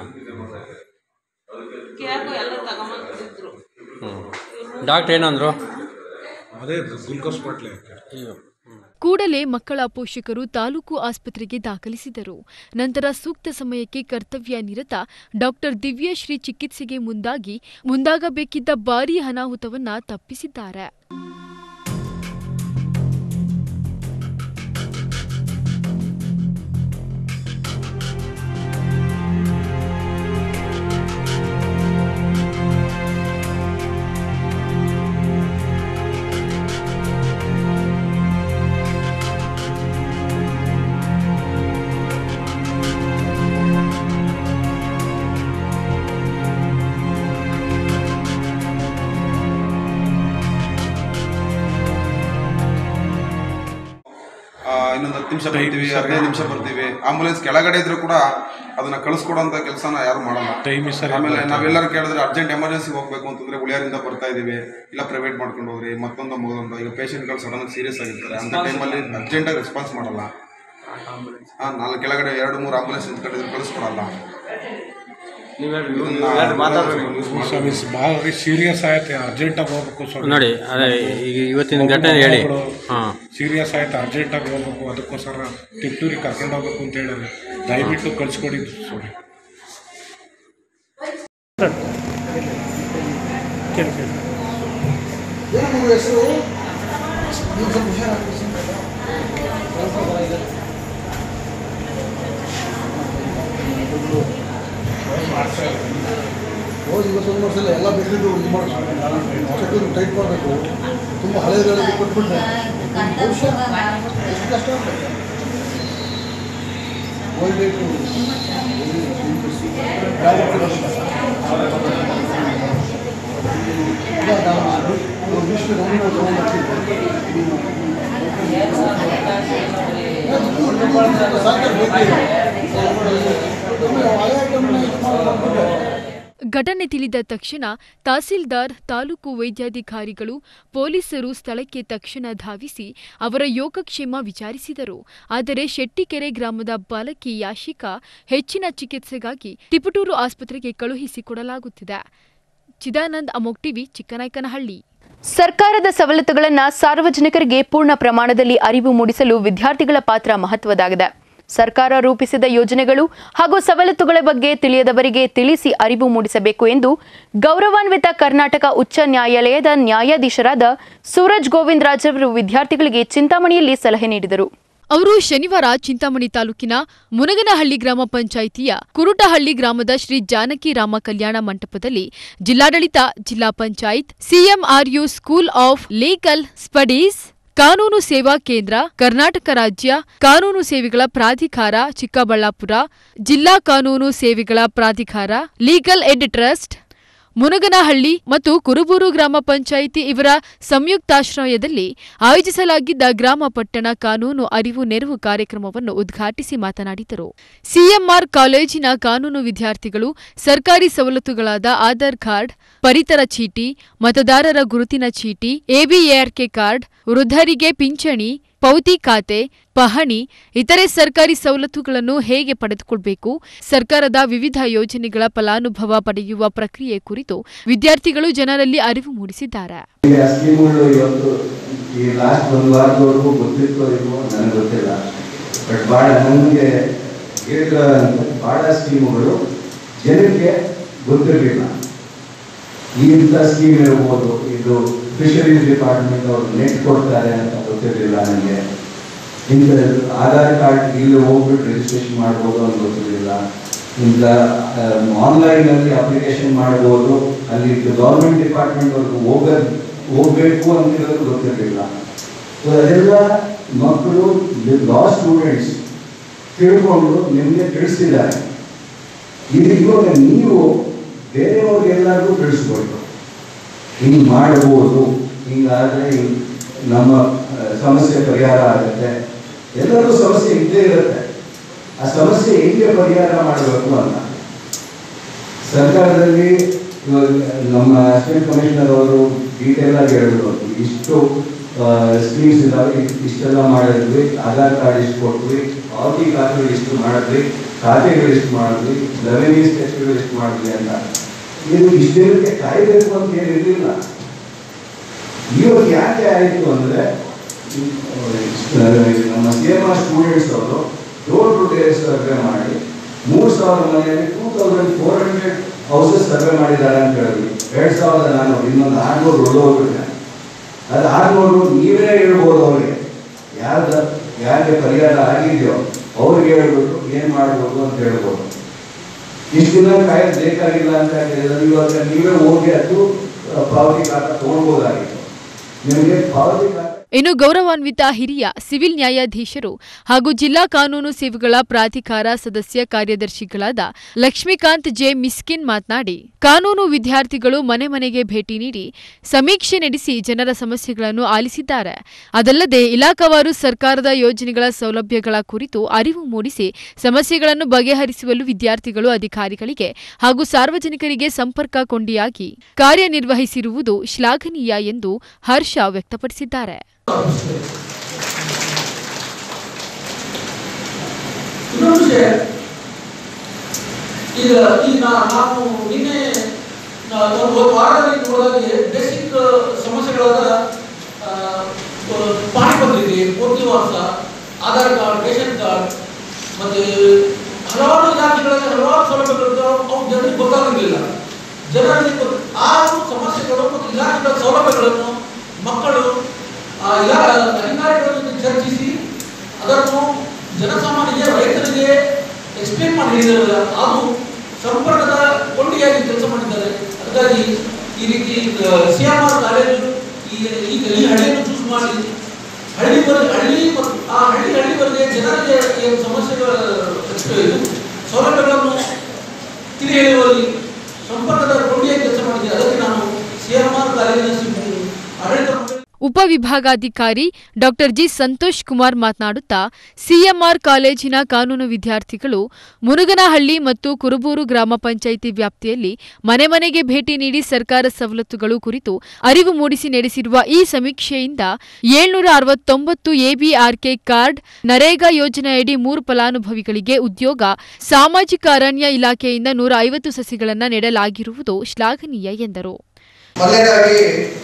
ಕೇಕು ಎಲ್ಲ ತಗೊಂಬಂದಿದ್ರು ಹ್ಞೂ ಡಾಕ್ಟ್ರ್ ಏನಂದ್ರು ಅದೇ ಗ್ಲುಕೋಸ್ ಬಾಟ್ಲಿ ಕೂಡಲೇ ಮಕ್ಕಳ ಪೋಷಕರು ತಾಲೂಕು ಆಸ್ಪತ್ರೆಗೆ ದಾಖಲಿಸಿದರು ನಂತರ ಸೂಕ್ತ ಸಮಯಕ್ಕೆ ಕರ್ತವ್ಯ ನಿರತ ಡಾಕ್ಟರ್ ದಿವ್ಯಶ್ರೀ ಚಿಕಿತ್ಸೆಗೆ ಮುಂದಾಗಿ ಮುಂದಾಗಬೇಕಿದ್ದ ಭಾರೀ ಅನಾಹುತವನ್ನ ತಪ್ಪಿಸಿದ್ದಾರೆ ಹತ್ತು ನಿಮಿಷ ಬರ್ತೀವಿ ಹದಿನೈದು ನಿಮಿಷ ಬರ್ತೀವಿ ಆಂಬುಲೆನ್ಸ್ ಕೆಳಗಡೆ ಇದ್ರೂ ಕೂಡ ಅದನ್ನ ಕಳಿಸ್ಕೊಡೋಂಥ ಕೆಲಸನ ಯಾರು ಮಾಡಲ್ಲ ಆಮೇಲೆ ನಾವೆಲ್ಲರೂ ಕೇಳಿದ್ರೆ ಅರ್ಜೆಂಟ್ ಎಮರ್ಜೆನ್ಸಿ ಹೋಗ್ಬೇಕು ಅಂತಂದ್ರೆ ಉಳಿಯಾರಿಂದ ಬರ್ತಾ ಇದೀವಿ ಇಲ್ಲ ಪ್ರೈವೇಟ್ ಮಾಡ್ಕೊಂಡು ಹೋಗ್ರಿ ಮತ್ತೊಂದು ಮಗದೊಂದು ಈಗ ಪೇಷಂಟ್ಗಳು ಸಡನ್ ಸೀರಿಯಸ್ ಆಗಿರ್ತಾರೆ ಅಂತ ಟೈಮಲ್ಲಿ ಅರ್ಜೆಂಟಾಗಿ ರೆಸ್ಪಾನ್ಸ್ ಮಾಡಲ್ಲ ಹಾಂ ನಾಲ್ಕು ಕೆಳಗಡೆ ಎರಡು ಮೂರು ಆಂಬುಲೆನ್ಸ್ ನಿಂತ್ಕೊಂಡಿದ್ರೆ ಕಳಿಸ್ಕೊಡಲ್ಲ ಸ್ವಾಮಿ ಭಾಳ ಸೀರಿಯಸ್ ಆಯ್ತು ಅರ್ಜೆಂಟಾಗಿ ಹೋಗ್ಬೇಕು ಸ್ವಾಮಿ ನೋಡಿ ಅದೇ ಈಗ ಇವತ್ತಿನ ಘಟನೆ ಹೇಳಿ ಹಾಂ ಸೀರಿಯಸ್ ಆಯ್ತು ಅರ್ಜೆಂಟಾಗಿ ಹೋಗ್ಬೇಕು ಅದಕ್ಕೋಸ್ಕರ ತಿಪ್ಟೂರಿಗೆ ಕರ್ಕೊಂಡು ಹೋಗ್ಬೇಕು ಅಂತ ಹೇಳಿದ್ರೆ ದಯವಿಟ್ಟು ಕಳ್ಸ್ಕೊಡಿ ಸ್ವಾಮಿ ಕೇಳಿ ಕೇಳಿ ಏನು ನಿಮ್ಮ ಹೆಸರು ನೀವು ಸ್ವಲ್ಪ ಹುಷಾರಾಗಿ ಹೋಗಿ ಇವತ್ತೊಂದು ವರ್ಷ ಎಲ್ಲ ಬೇಕಿದ್ದು ಇದು ಮಾಡಬೇಕು ಟೈಟ್ ಮಾಡಬೇಕು ತುಂಬ ಹಳೆಯದೆಲ್ಲ ಕೊಟ್ಬಿಟ್ರೆ ನಿಮ್ಮ ಭವಿಷ್ಯ ಎಷ್ಟು ಕಷ್ಟ ಆಗ್ತದೆ ಓಲ್ಡ್ ಏಜ್ ಇಲ್ಲ ನಾವು ನಾವು ವಿಶ್ವ ನಾವು ತಗೊಂಡು ಸಾಕಾಗಿ ಬೇಕು ಹಳೆ ಐಟಮ್ನ ಇದು ಮಾಡ್ಬಿಟ್ಟು ಘಟನೆ ತಿಳಿದ ತಕ್ಷಣ ತಹಸೀಲ್ದಾರ್ ತಾಲೂಕು ವೈದ್ಯಾಧಿಕಾರಿಗಳು ಪೊಲೀಸರು ಸ್ಥಳಕ್ಕೆ ತಕ್ಷಣ ಧಾವಿಸಿ ಅವರ ಯೋಗಕ್ಷೇಮ ವಿಚಾರಿಸಿದರು ಆದರೆ ಶೆಟ್ಟಿಕೆರೆ ಗ್ರಾಮದ ಬಾಲಕಿ ಯಾಶಿಕಾ ಹೆಚ್ಚಿನ ಚಿಕಿತ್ಸೆಗಾಗಿ ತಿಪಟೂರು ಆಸ್ಪತ್ರೆಗೆ ಕಳುಹಿಸಿಕೊಡಲಾಗುತ್ತಿದೆ ಚಿದಾನಂದ್ ಅಮೋಕ್ ಟಿವಿ ಚಿಕ್ಕನಾಯ್ಕನಹಳ್ಳಿ ಸರ್ಕಾರದ ಸವಲತ್ತುಗಳನ್ನು ಸಾರ್ವಜನಿಕರಿಗೆ ಪೂರ್ಣ ಪ್ರಮಾಣದಲ್ಲಿ ಅರಿವು ಮೂಡಿಸಲು ವಿದ್ಯಾರ್ಥಿಗಳ ಪಾತ್ರ ಮಹತ್ವದಾಗಿದೆ ಸರ್ಕಾರ ರೂಪಿಸಿದ ಯೋಜನೆಗಳು ಹಾಗೂ ಸವಲತ್ತುಗಳ ಬಗ್ಗೆ ತಿಳಿಯದವರಿಗೆ ತಿಳಿಸಿ ಅರಿವು ಮೂಡಿಸಬೇಕು ಎಂದು ಗೌರವಾನ್ವಿತ ಕರ್ನಾಟಕ ಉಚ್ಚ ನ್ಯಾಯಾಲಯದ ನ್ಯಾಯಾಧೀಶರಾದ ಸೂರಜ್ ಗೋವಿಂದ್ ರಾಜ್ ಅವರು ವಿದ್ಯಾರ್ಥಿಗಳಿಗೆ ಚಿಂತಾಮಣಿಯಲ್ಲಿ ಸಲಹೆ ನೀಡಿದರು ಅವರು ಶನಿವಾರ ಚಿಂತಾಮಣಿ ತಾಲೂಕಿನ ಮುನಗನಹಳ್ಳಿ ಗ್ರಾಮ ಪಂಚಾಯಿತಿಯ ಕುರುಟಹಳ್ಳಿ ಗ್ರಾಮದ ಶ್ರೀ ಜಾನಕಿ ರಾಮ ಕಲ್ಯಾಣ ಮಂಟಪದಲ್ಲಿ ಜಿಲ್ಲಾಡಳಿತ ಜಿಲ್ಲಾ panchayat CMRU school of legal studies ಕಾನೂನು ಸೇವಾ ಕೇಂದ್ರ ಕರ್ನಾಟಕ ರಾಜ್ಯ ಕಾನೂನು ಸೇವೆಗಳ ಪ್ರಾಧಿಕಾರ ಚಿಕ್ಕಬಳ್ಳಾಪುರ ಜಿಲ್ಲಾ ಕಾನೂನು ಸೇವೆಗಳ ಪ್ರಾಧಿಕಾರ ಲೀಗಲ್ ಏಡ್ ಟ್ರಸ್ಟ್ ಮುನಗನಹಳ್ಳಿ ಮತ್ತು ಕುರುಬೂರು ಗ್ರಾಮ ಪಂಚಾಯಿತಿ ಇವರ ಸಂಯುಕ್ತಾಶ್ರಯದಲ್ಲಿ ಆಯೋಜಿಸಲಾಗಿದ್ದ ಗ್ರಾಮ ಪಟ್ಟಣ ಕಾನೂನು ಅರಿವು ನೆರವು ಕಾರ್ಯಕ್ರಮವನ್ನು ಉದ್ಘಾಟಿಸಿ ಮಾತನಾಡಿದರು ಸಿಎಂಆರ್ ಕಾಲೇಜಿನ ಕಾನೂನು ವಿದ್ಯಾರ್ಥಿಗಳು ಸರ್ಕಾರಿ ಸವಲತ್ತುಗಳಾದ ಆಧಾರ್ ಕಾರ್ಡ್ ಪರಿತರ ಚೀಟಿ ಮತದಾರರ ಗುರುತಿನ ಚೀಟಿ ಎಬಿಎಆರ್ಕೆ ಕಾರ್ಡ್ ವೃದ್ಧರಿಗೆ ಪಿಂಚಣಿ ಪೌತಿ ಖಾತೆ ಪಹಣಿ ಇತರೆ ಸರ್ಕಾರಿ ಸವಲತ್ತುಗಳನ್ನು ಹೇಗೆ ಪಡೆದುಕೊಳ್ಳಬೇಕು ಸರ್ಕಾರದ ವಿವಿಧ ಯೋಜನೆಗಳ ಫಲಾನುಭವ ಪಡೆಯುವ ಪ್ರಕ್ರಿಯೆ ಕುರಿತು ವಿದ್ಯಾರ್ಥಿಗಳು ಜನರಲ್ಲಿ ಅರಿವು ಮೂಡಿಸಿದ್ದಾರೆ ಈ ಸ್ಕೀಮ್ಗಳು ಇವತ್ತು ಈ ಲಾಸ್ಟ್ ಒಂದು ವಾರದವರೆಗೂ ಗೊತ್ತಿತ್ತೋ ಇಲ್ವೋ ನನಗೆ ಗೊತ್ತಿಲ್ಲ ಬಟ್ ಭಾಳ ನನಗೆ ಹೇಳಿದ ಭಾಳ ಸ್ಕೀಮ್ಗಳು ಜನಕ್ಕೆ ಗೊತ್ತಿರಲಿಲ್ಲ ಇಂಥ ಸ್ಕೀಮ್ ಇರ್ಬೋದು ಇದು ಫಿಶರೀಸ್ ಡಿಪಾರ್ಟ್ಮೆಂಟ್ ಅವರು ನೆಟ್ ಕೊಡ್ತಾರೆ ಅಂತ ಗೊತ್ತಿರಲಿಲ್ಲ ನನಗೆ ಇಂಥ ಆಧಾರ್ ಕಾರ್ಡ್ ಇಲ್ಲಿ ಹೋಗ್ಬಿಟ್ಟು ರಿಜಿಸ್ಟ್ರೇಷನ್ ಮಾಡ್ಬೋದು ಅಂತ ಗೊತ್ತಿರಲಿಲ್ಲ ಇಂಥ ಆನ್ಲೈನಲ್ಲಿ ಅಪ್ಲಿಕೇಶನ್ ಮಾಡ್ಬೋದು ಅಲ್ಲಿ ಗೌರ್ಮೆಂಟ್ ಡಿಪಾರ್ಟ್ಮೆಂಟ್ ಅವ್ರಿಗೆ ಹೋಗ ಹೋಗ್ಬೇಕು ಅಂತ ಹೇಳೋದು ಗೊತ್ತಿರಲಿಲ್ಲ ಸೊ ಅದೆಲ್ಲ ಮಕ್ಕಳು ಲಾ ಸ್ಟೂಡೆಂಟ್ಸ್ ತಿಳ್ಕೊಂಡು ನಿಮಗೆ ತಿಳಿಸಿದ್ದಾರೆ ಇದು ಇವಾಗ ನೀವು ಬೇರೆಯವ್ರಿಗೆಲ್ಲರಿಗೂ ತಿಳಿಸ್ಬೇಕು ಹಿಂಗೆ ಮಾಡ್ಬೋದು ಹಿಂಗಾದ್ರೆ ಹಿಂಗ್ ನಮ್ಮ ಆ, ಸಮಸ್ಯೆ ಪರಿಹಾರ ಆಗುತ್ತೆ ಎಲ್ಲರಿಗೂ ಸಮಸ್ಯೆ ಇದ್ದೇ ಇರುತ್ತೆ ಆ ಸಮಸ್ಯೆ ಹೇಗೆ ಪರಿಹಾರ ಮಾಡಬೇಕು ಅಂತ ಸರ್ಕಾರದಲ್ಲಿ ಇವಾಗ ನಮ್ಮ ಅಸಿಸ್ಟೆಂಟ್ ಕಮಿಷನರ್ ಅವರು ಡೀಟೇಲ್ ಆಗಿ ಹೇಳಿದ್ರು ಇಷ್ಟು ಸ್ಕೀಮ್ಸ್ ಇದಾವೆ ಇ- ಇಷ್ಟೆಲ್ಲ ಮಾಡಿದ್ವಿ ಆಧಾರ್ ಕಾರ್ಡ್ ಇಷ್ಟು ಕೊಟ್ವಿ ಪಾವತಿ ಖಾತೆಗಳು ಇಷ್ಟು ಮಾಡಿದ್ವಿ ಖಾತೆಗಳು ಇಷ್ಟು ಮಾಡಿದ್ವಿ ರೆವೆನ್ಯೂ ಸ್ಟೆಚ್ಗಳು ಇಷ್ಟು ಮಾಡಿದ್ವಿ ಅಂತ ಇದು ಇಷ್ಟೇನಕ್ಕೆ ಕಾಯಬೇಕು ಅಂತ ಏನಿರಲಿಲ್ಲ ಇವಾಗ ಯಾಕೆ ಆಯಿತು ಅಂದರೆ ನಮ್ಮ ಸಿ ಎಮ್ ಆರ್ ಸ್ಟೂಡೆಂಟ್ಸ್ ಅವರು ಡೋರ್ ಟು ಡೇರ್ ಸರ್ವೆ ಮಾಡಿ ಮೂರು ಸಾವಿರ ಮನೆಯಲ್ಲಿ two thousand four hundred houses survey ಮಾಡಿದ್ದಾರೆ ಅಂತ ಹೇಳಿದ್ವಿ ಎರಡು ಸಾವಿರದ ನಾನ್ನೂರು ಇನ್ನೊಂದು ಆರ್ನೂರು ಉಳಿದೋಗ್ಬಿಟ್ಟೆ ಅದು ಆರ್ನೂರು ನೀವೇ ಹೇಳ್ಬೋದು ಅವ್ರಿಗೆ ಯಾರ್ದ ಯಾರಿಗೆ ಪರಿಹಾರ ಆಗಿದೆಯೋ ಅವ್ರಿಗೆ ಹೇಳ್ಬಿಟ್ಟು ಏನು ಮಾಡ್ಬೋದು ಅಂತ ಹೇಳ್ಬೋದು ಇಷ್ಟು ದಿನ ಕಾಯೋದು ಬೇಕಾಗಿಲ್ಲ ಅಂತ ಹೇಳಿದ್ರೆ ಇವಾಗ ನೀವೇ ಹೋಗಿ ಅದು ಪಾವತಿ ಖಾತೆ ತೊಗೊಳ್ಬೋದಾಗಿತ್ತು ನಿಮಗೆ ಪಾವತಿ ಖಾತೆ ಇನ್ನು ಗೌರವಾನ್ವಿತ ಹಿರಿಯ ಸಿವಿಲ್ ನ್ಯಾಯಾಧೀಶರು ಹಾಗೂ ಜಿಲ್ಲಾ ಕಾನೂನು ಸೇವೆಗಳ ಪ್ರಾಧಿಕಾರ ಸದಸ್ಯ ಕಾರ್ಯದರ್ಶಿಗಳಾದ ಲಕ್ಷ್ಮೀಕಾಂತ್ ಜೆ ಮಿಸ್ಕಿನ್ ಮಾತನಾಡಿ ಕಾನೂನು ವಿದ್ಯಾರ್ಥಿಗಳು ಮನೆ ಮನೆಗೆ ಭೇಟಿ ನೀಡಿ ಸಮೀಕ್ಷೆ ನಡೆಸಿ ಜನರ ಸಮಸ್ಯೆಗಳನ್ನು ಆಲಿಸಿದ್ದಾರೆ ಅದಲ್ಲದೆ ಇಲಾಖಾವಾರು ಸರ್ಕಾರದ ಯೋಜನೆಗಳ ಸೌಲಭ್ಯಗಳ ಕುರಿತು ಅರಿವು ಮೂಡಿಸಿ ಸಮಸ್ಯೆಗಳನ್ನು ಬಗೆಹರಿಸುವಲು ವಿದ್ಯಾರ್ಥಿಗಳು ಅಧಿಕಾರಿಗಳಿಗೆ ಹಾಗೂ ಸಾರ್ವಜನಿಕರಿಗೆ ಸಂಪರ್ಕ ಕೊಂಡಿಯಾಗಿ ಕಾರ್ಯನಿರ್ವಹಿಸಿರುವುದು ಶ್ಲಾಘನೀಯ ಎಂದು ಹರ್ಷ ವ್ಯಕ್ತಪಡಿಸಿದ್ದಾರೆ ಇನ್ನೊಂದು ವಿಷಯ ಈಗ ಈ ನಾ- ನಾವು ನಿನ್ನೆ ನಾ- ಒಂದು ಒಂದು ವಾರದಲ್ಲಿ ನೋಡಿದಾಗೆ ಬೇಸಿಕ್ ಸಮಸ್ಯೆಗಳಾದ ಆ, ಪಾಣಿ ಪತ್ರಿಕೆ ಪೂರ್ತಿವಾಸ ಆಧಾರ್ ಕಾರ್ಡ್ ರೇಷನ್ ಕಾರ್ಡ್ ಮತ್ತೆ ಹಲವಾರು ಇಲಾಖೆಗಳಲ್ಲಿ ಹಲವಾರು ಸೌಲಭ್ಯಗಳು ಅವು ಜನರಿಗೆ ಗೊತ್ತಾಗಲಿಲ್ಲ ಜನರಿಗೆ ಗೊತ್ತ- ಆ ಸಮಸ್ಯೆಗಳು ಮತ್ತು ಇಲಾಖೆಗಳ ಸೌಲಭ್ಯಗಳನ್ನು ಮಕ್ಕಳು ಆ ಇಲಾ ಅಧಿಕಾರಿಗಳ ಜೊತೆ ಚರ್ಚಿಸಿ ಅದನ್ನು ಜನಸಾಮಾನ್ಯರಿಗೆ ರೈತರಿಗೆ ಎಕ್ಸ್ಪ್ಲೇನ್ ಮಾಡಿ ಹೇಳಿದ್ದಾರೆ ಅದು ಸಂಪರ್ಕದ ಕೊಂಡಿಯಾಗಿ ಕೆಲಸ ಮಾಡಿದ್ದಾರೆ ಅದಕ್ಕಾಗಿ ಈ ರೀತಿ ಸಿ ಎಂ ಆರ್ ಕಾಲೇಜು ಈ ಈಗ ಈ ಹಳ್ಳಿಯನ್ನು ಚೂಸ್ ಮಾಡಿ ಹಳ್ಳಿವರೆಗೆ ಹಳ್ಳಿ ಮತ್ತು ಆ ಹಳ್ಳಿ ಹಳ್ಳಿವರೆಗೆ ಜನರಿಗೆ ಏನು ಸಮಸ್ಯೆಗಳ ಇದು ಸೌಲಭ್ಯಗಳನ್ನು ತಿಳಿ ಹೇಳುವಲ್ಲಿ ಸಂಪರ್ಕದ ಕೊಂಡಿಯಾಗಿ ಕೆಲಸ ಮಾಡಿದೆ ಅದಕ್ಕೆ ನಾನು ಸಿ ಎಂ ಆರ್ ಕಾಲೇಜಿನ ಸಿಬ್ಬಂದಿ ಆಡಳಿತ ಮಂಡಳಿ ಉಪವಿಭಾಗಾಧಿಕಾರಿ ಡಾಕ್ಟರ್ ಜಿ ಸಂತೋಷ್ ಕುಮಾರ್ ಮಾತನಾಡುತ್ತಾ ಸಿಎಂಆರ್ ಕಾಲೇಜಿನ ಕಾನೂನು ವಿದ್ಯಾರ್ಥಿಗಳು ಮುರುಗನಹಳ್ಳಿ ಮತ್ತು ಕುರುಬೂರು ಗ್ರಾಮ ಪಂಚಾಯಿತಿ ವ್ಯಾಪ್ತಿಯಲ್ಲಿ ಮನೆ ಮನೆಗೆ ಭೇಟಿ ನೀಡಿ ಸರ್ಕಾರ ಸವಲತ್ತುಗಳು ಕುರಿತು ಅರಿವು ಮೂಡಿಸಿ ನಡೆಸಿರುವ ಈ ಸಮೀಕ್ಷೆಯಿಂದ ಏಳ್ನೂರ ಅರವತ್ತೊಂಬತ್ತು ಎಬಿಆರ್ಕೆ ಕಾರ್ಡ್ ನರೇಗಾ ಯೋಜನೆಯಡಿ ಮೂರು ಫಲಾನುಭವಿಗಳಿಗೆ ಉದ್ಯೋಗ ಸಾಮಾಜಿಕ ಅರಣ್ಯ ಇಲಾಖೆಯಿಂದ ನೂರ ಐವತ್ತು ಸಸಿಗಳನ್ನು ನೆಡಲಾಗಿರುವುದು ಶ್ಲಾಘನೀಯ ಎಂದರು ಮೊದಲನೇದಾಗಿ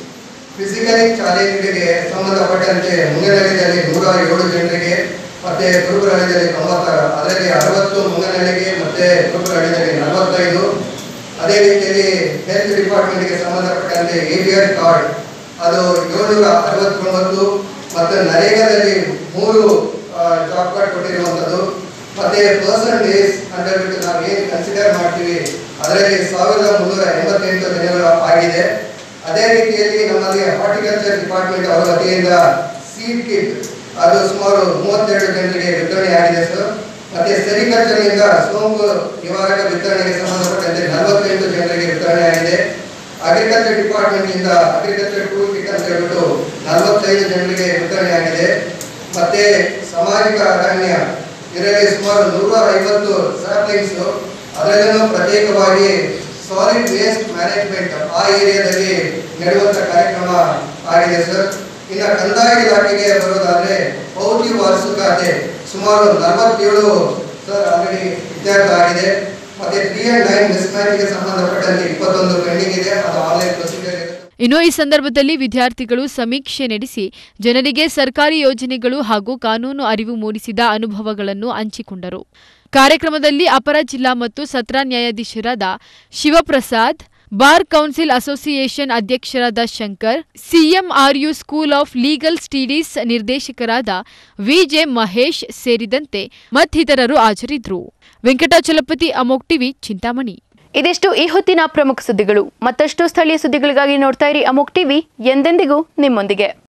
ಫಿಸಿಕಲಿ ಚಾಲೆಂಜ್ಗೆ ಸಂಬಂಧಪಟ್ಟಂತೆ ಮುಂಗನಹಳ್ಳಿಯಲ್ಲಿ ನೂರ ಏಳು ಜನರಿಗೆ ಮತ್ತೆ ಕುರುಬರಹಳ್ಳಿಯಲ್ಲಿ ತೊಂಬತ್ತಾರು ಅದರಲ್ಲಿ ಅರವತ್ತು ಮುಂಗನಹಳ್ಳಿಗೆ ಮತ್ತೆ ಕುರುಬರಹಳ್ಳಿಯಲ್ಲಿ ನಲವತ್ತೈದು ಅದೇ ರೀತಿಯಲ್ಲಿ ಹೆಲ್ತ್ ಡಿಪಾರ್ಟ್ಮೆಂಟ್ಗೆ ಸಂಬಂಧಪಟ್ಟಂತೆ ಎ ಬಿ ಆರ್ ಕಾರ್ಡ್ ಅದು ಏಳ್ನೂರ ಅರವತ್ತೊಂಬತ್ತು ಮತ್ತು ನರೇಗಾದಲ್ಲಿ ಮೂರು ಜಾಬ್ ಕಾರ್ಡ್ ಕೊಟ್ಟಿರುವಂಥದ್ದು ಮತ್ತೆ ಪರ್ಸನ್ ಡೇಸ್ ಅಂತ ಹೇಳ್ಬಿಟ್ಟು ನಾವು ಏನು ಕನ್ಸಿಡರ್ ಮಾಡ್ತೀವಿ ಅದರಲ್ಲಿ ಸಾವಿರದ ಮುನ್ನೂರ ಎಂಬತ್ತೆಂಟು ದಿನಗಳು ಆಗಿದೆ ಅದೇ ರೀತಿಯಲ್ಲಿ ನಮ್ಮಲ್ಲಿ ಹಾರ್ಟಿಕಲ್ಚರ್ ಡಿಪಾರ್ಟ್ಮೆಂಟ್ ಅವರ ವತಿಯಿಂದ ಸೀಡ್ ಕಿಟ್ ಅದು ಸುಮಾರು ಮೂವತ್ತೆರಡು ಜನರಿಗೆ ವಿತರಣೆ ಆಗಿದೆ ಸರ್ ಮತ್ತೆ ಸೆರಿಕಲ್ಚರ್ ನಿಂದ ಸೋಂಕು ನಿವಾರಕ ವಿತರಣೆಗೆ ಸಂಬಂಧಪಟ್ಟಂತೆ ನಲವತ್ತೆಂಟು ಜನರಿಗೆ ವಿತರಣೆ ಆಗಿದೆ ಅಗ್ರಿಕಲ್ಚರ್ ಡಿಪಾರ್ಟ್ಮೆಂಟ್ ಇಂದ ಅಗ್ರಿಕಲ್ಚರ್ ಟೂಲ್ ಕಿಟ್ ಅಂತ ಹೇಳ್ಬಿಟ್ಟು ನಲವತ್ತೈದು ಜನರಿಗೆ ವಿತರಣೆ ಆಗಿದೆ ಮತ್ತೆ ಸಾಮಾಜಿಕ ಅರಣ್ಯ ಇದರಲ್ಲಿ ಸುಮಾರು ನೂರ ಐವತ್ತು ಸ್ಯಾಪ್ಲಿಂಗ್ಸ್ ಅದರಲ್ಲೂ ಪ್ರತ್ಯೇಕವಾಗಿ ಸಾಲಿಡ್ ವೇಸ್ಟ್ ಮ್ಯಾನೇಜ್ಮೆಂಟ್ ಆ ಏರಿಯಾದಲ್ಲಿ ನಡೆಯುವಂತ ಕಾರ್ಯಕ್ರಮ ಆಗಿದೆ ಸರ್ ಇನ್ನು ಕಂದಾಯ ಇಲಾಖೆಗೆ ಬರೋದಾದ್ರೆ ಪೌತಿ ವಾರಸು ಖಾತೆ ಸುಮಾರು ನಲವತ್ತೇಳು ಸರ್ ಆಲ್ರೆಡಿ ಇತ್ಯರ್ಥ ಆಗಿದೆ ಮತ್ತೆ ತ್ರೀ ಅಂಡ್ ನೈನ್ ಮಿಸ್ಮ್ಯಾಚ್ಗೆ ಸಂಬಂಧಪಟ್ಟಂತೆ ಇಪ್ಪತ್ತೊಂದು ಪೆಂಡಿಂಗ್ ಇದೆ ಅದು ಆನ್ಲೈನ್ ಪ್ರೊಸೀಜರ್ ಇದೆ ಇನ್ನು ಈ ಸಂದರ್ಭದಲ್ಲಿ ವಿದ್ಯಾರ್ಥಿಗಳು ಸಮೀಕ್ಷೆ ನಡೆಸಿ ಜನರಿಗೆ ಸರ್ಕಾರಿ ಯೋಜನೆಗಳು ಹಾಗೂ ಕಾನೂನು ಅರಿವು ಮೂಡಿಸಿದ ಅನುಭವಗಳನ್ನು ಹಂಚಿಕೊಂಡರು ಕಾರ್ಯಕ್ರಮದಲ್ಲಿ ಅಪರ ಜಿಲ್ಲಾ ಮತ್ತು ಸತ್ರ ನ್ಯಾಯಾಧೀಶರಾದ ಶಿವಪ್ರಸಾದ್ ಬಾರ್ ಕೌನ್ಸಿಲ್ ಅಸೋಸಿಯೇಷನ್ ಅಧ್ಯಕ್ಷರಾದ Shankar CMRU school of legal studies ನಿರ್ದೇಶಕರಾದ ವಿಜೆ ಮಹೇಶ್ ಸೇರಿದಂತೆ ಮತ್ತಿತರರು ಹಾಜರಿದ್ದರು ವೆಂಕಟಾಚಲಪತಿ ಅಮೋಕ್ ಟಿವಿ ಚಿಂತಾಮಣಿ ಇದಿಷ್ಟು ಈ ಹೊತ್ತಿನ ಪ್ರಮುಖ ಸುದ್ದಿಗಳು ಮತ್ತಷ್ಟು ಸ್ಥಳೀಯ ಸುದ್ದಿಗಳಿಗಾಗಿ ನೋಡ್ತಾ ಇರಿ ಅಮೋಕ್ ಟಿವಿ ಎಂದೆಂದಿಗೂ ನಿಮ್ಮೊಂದಿಗೆ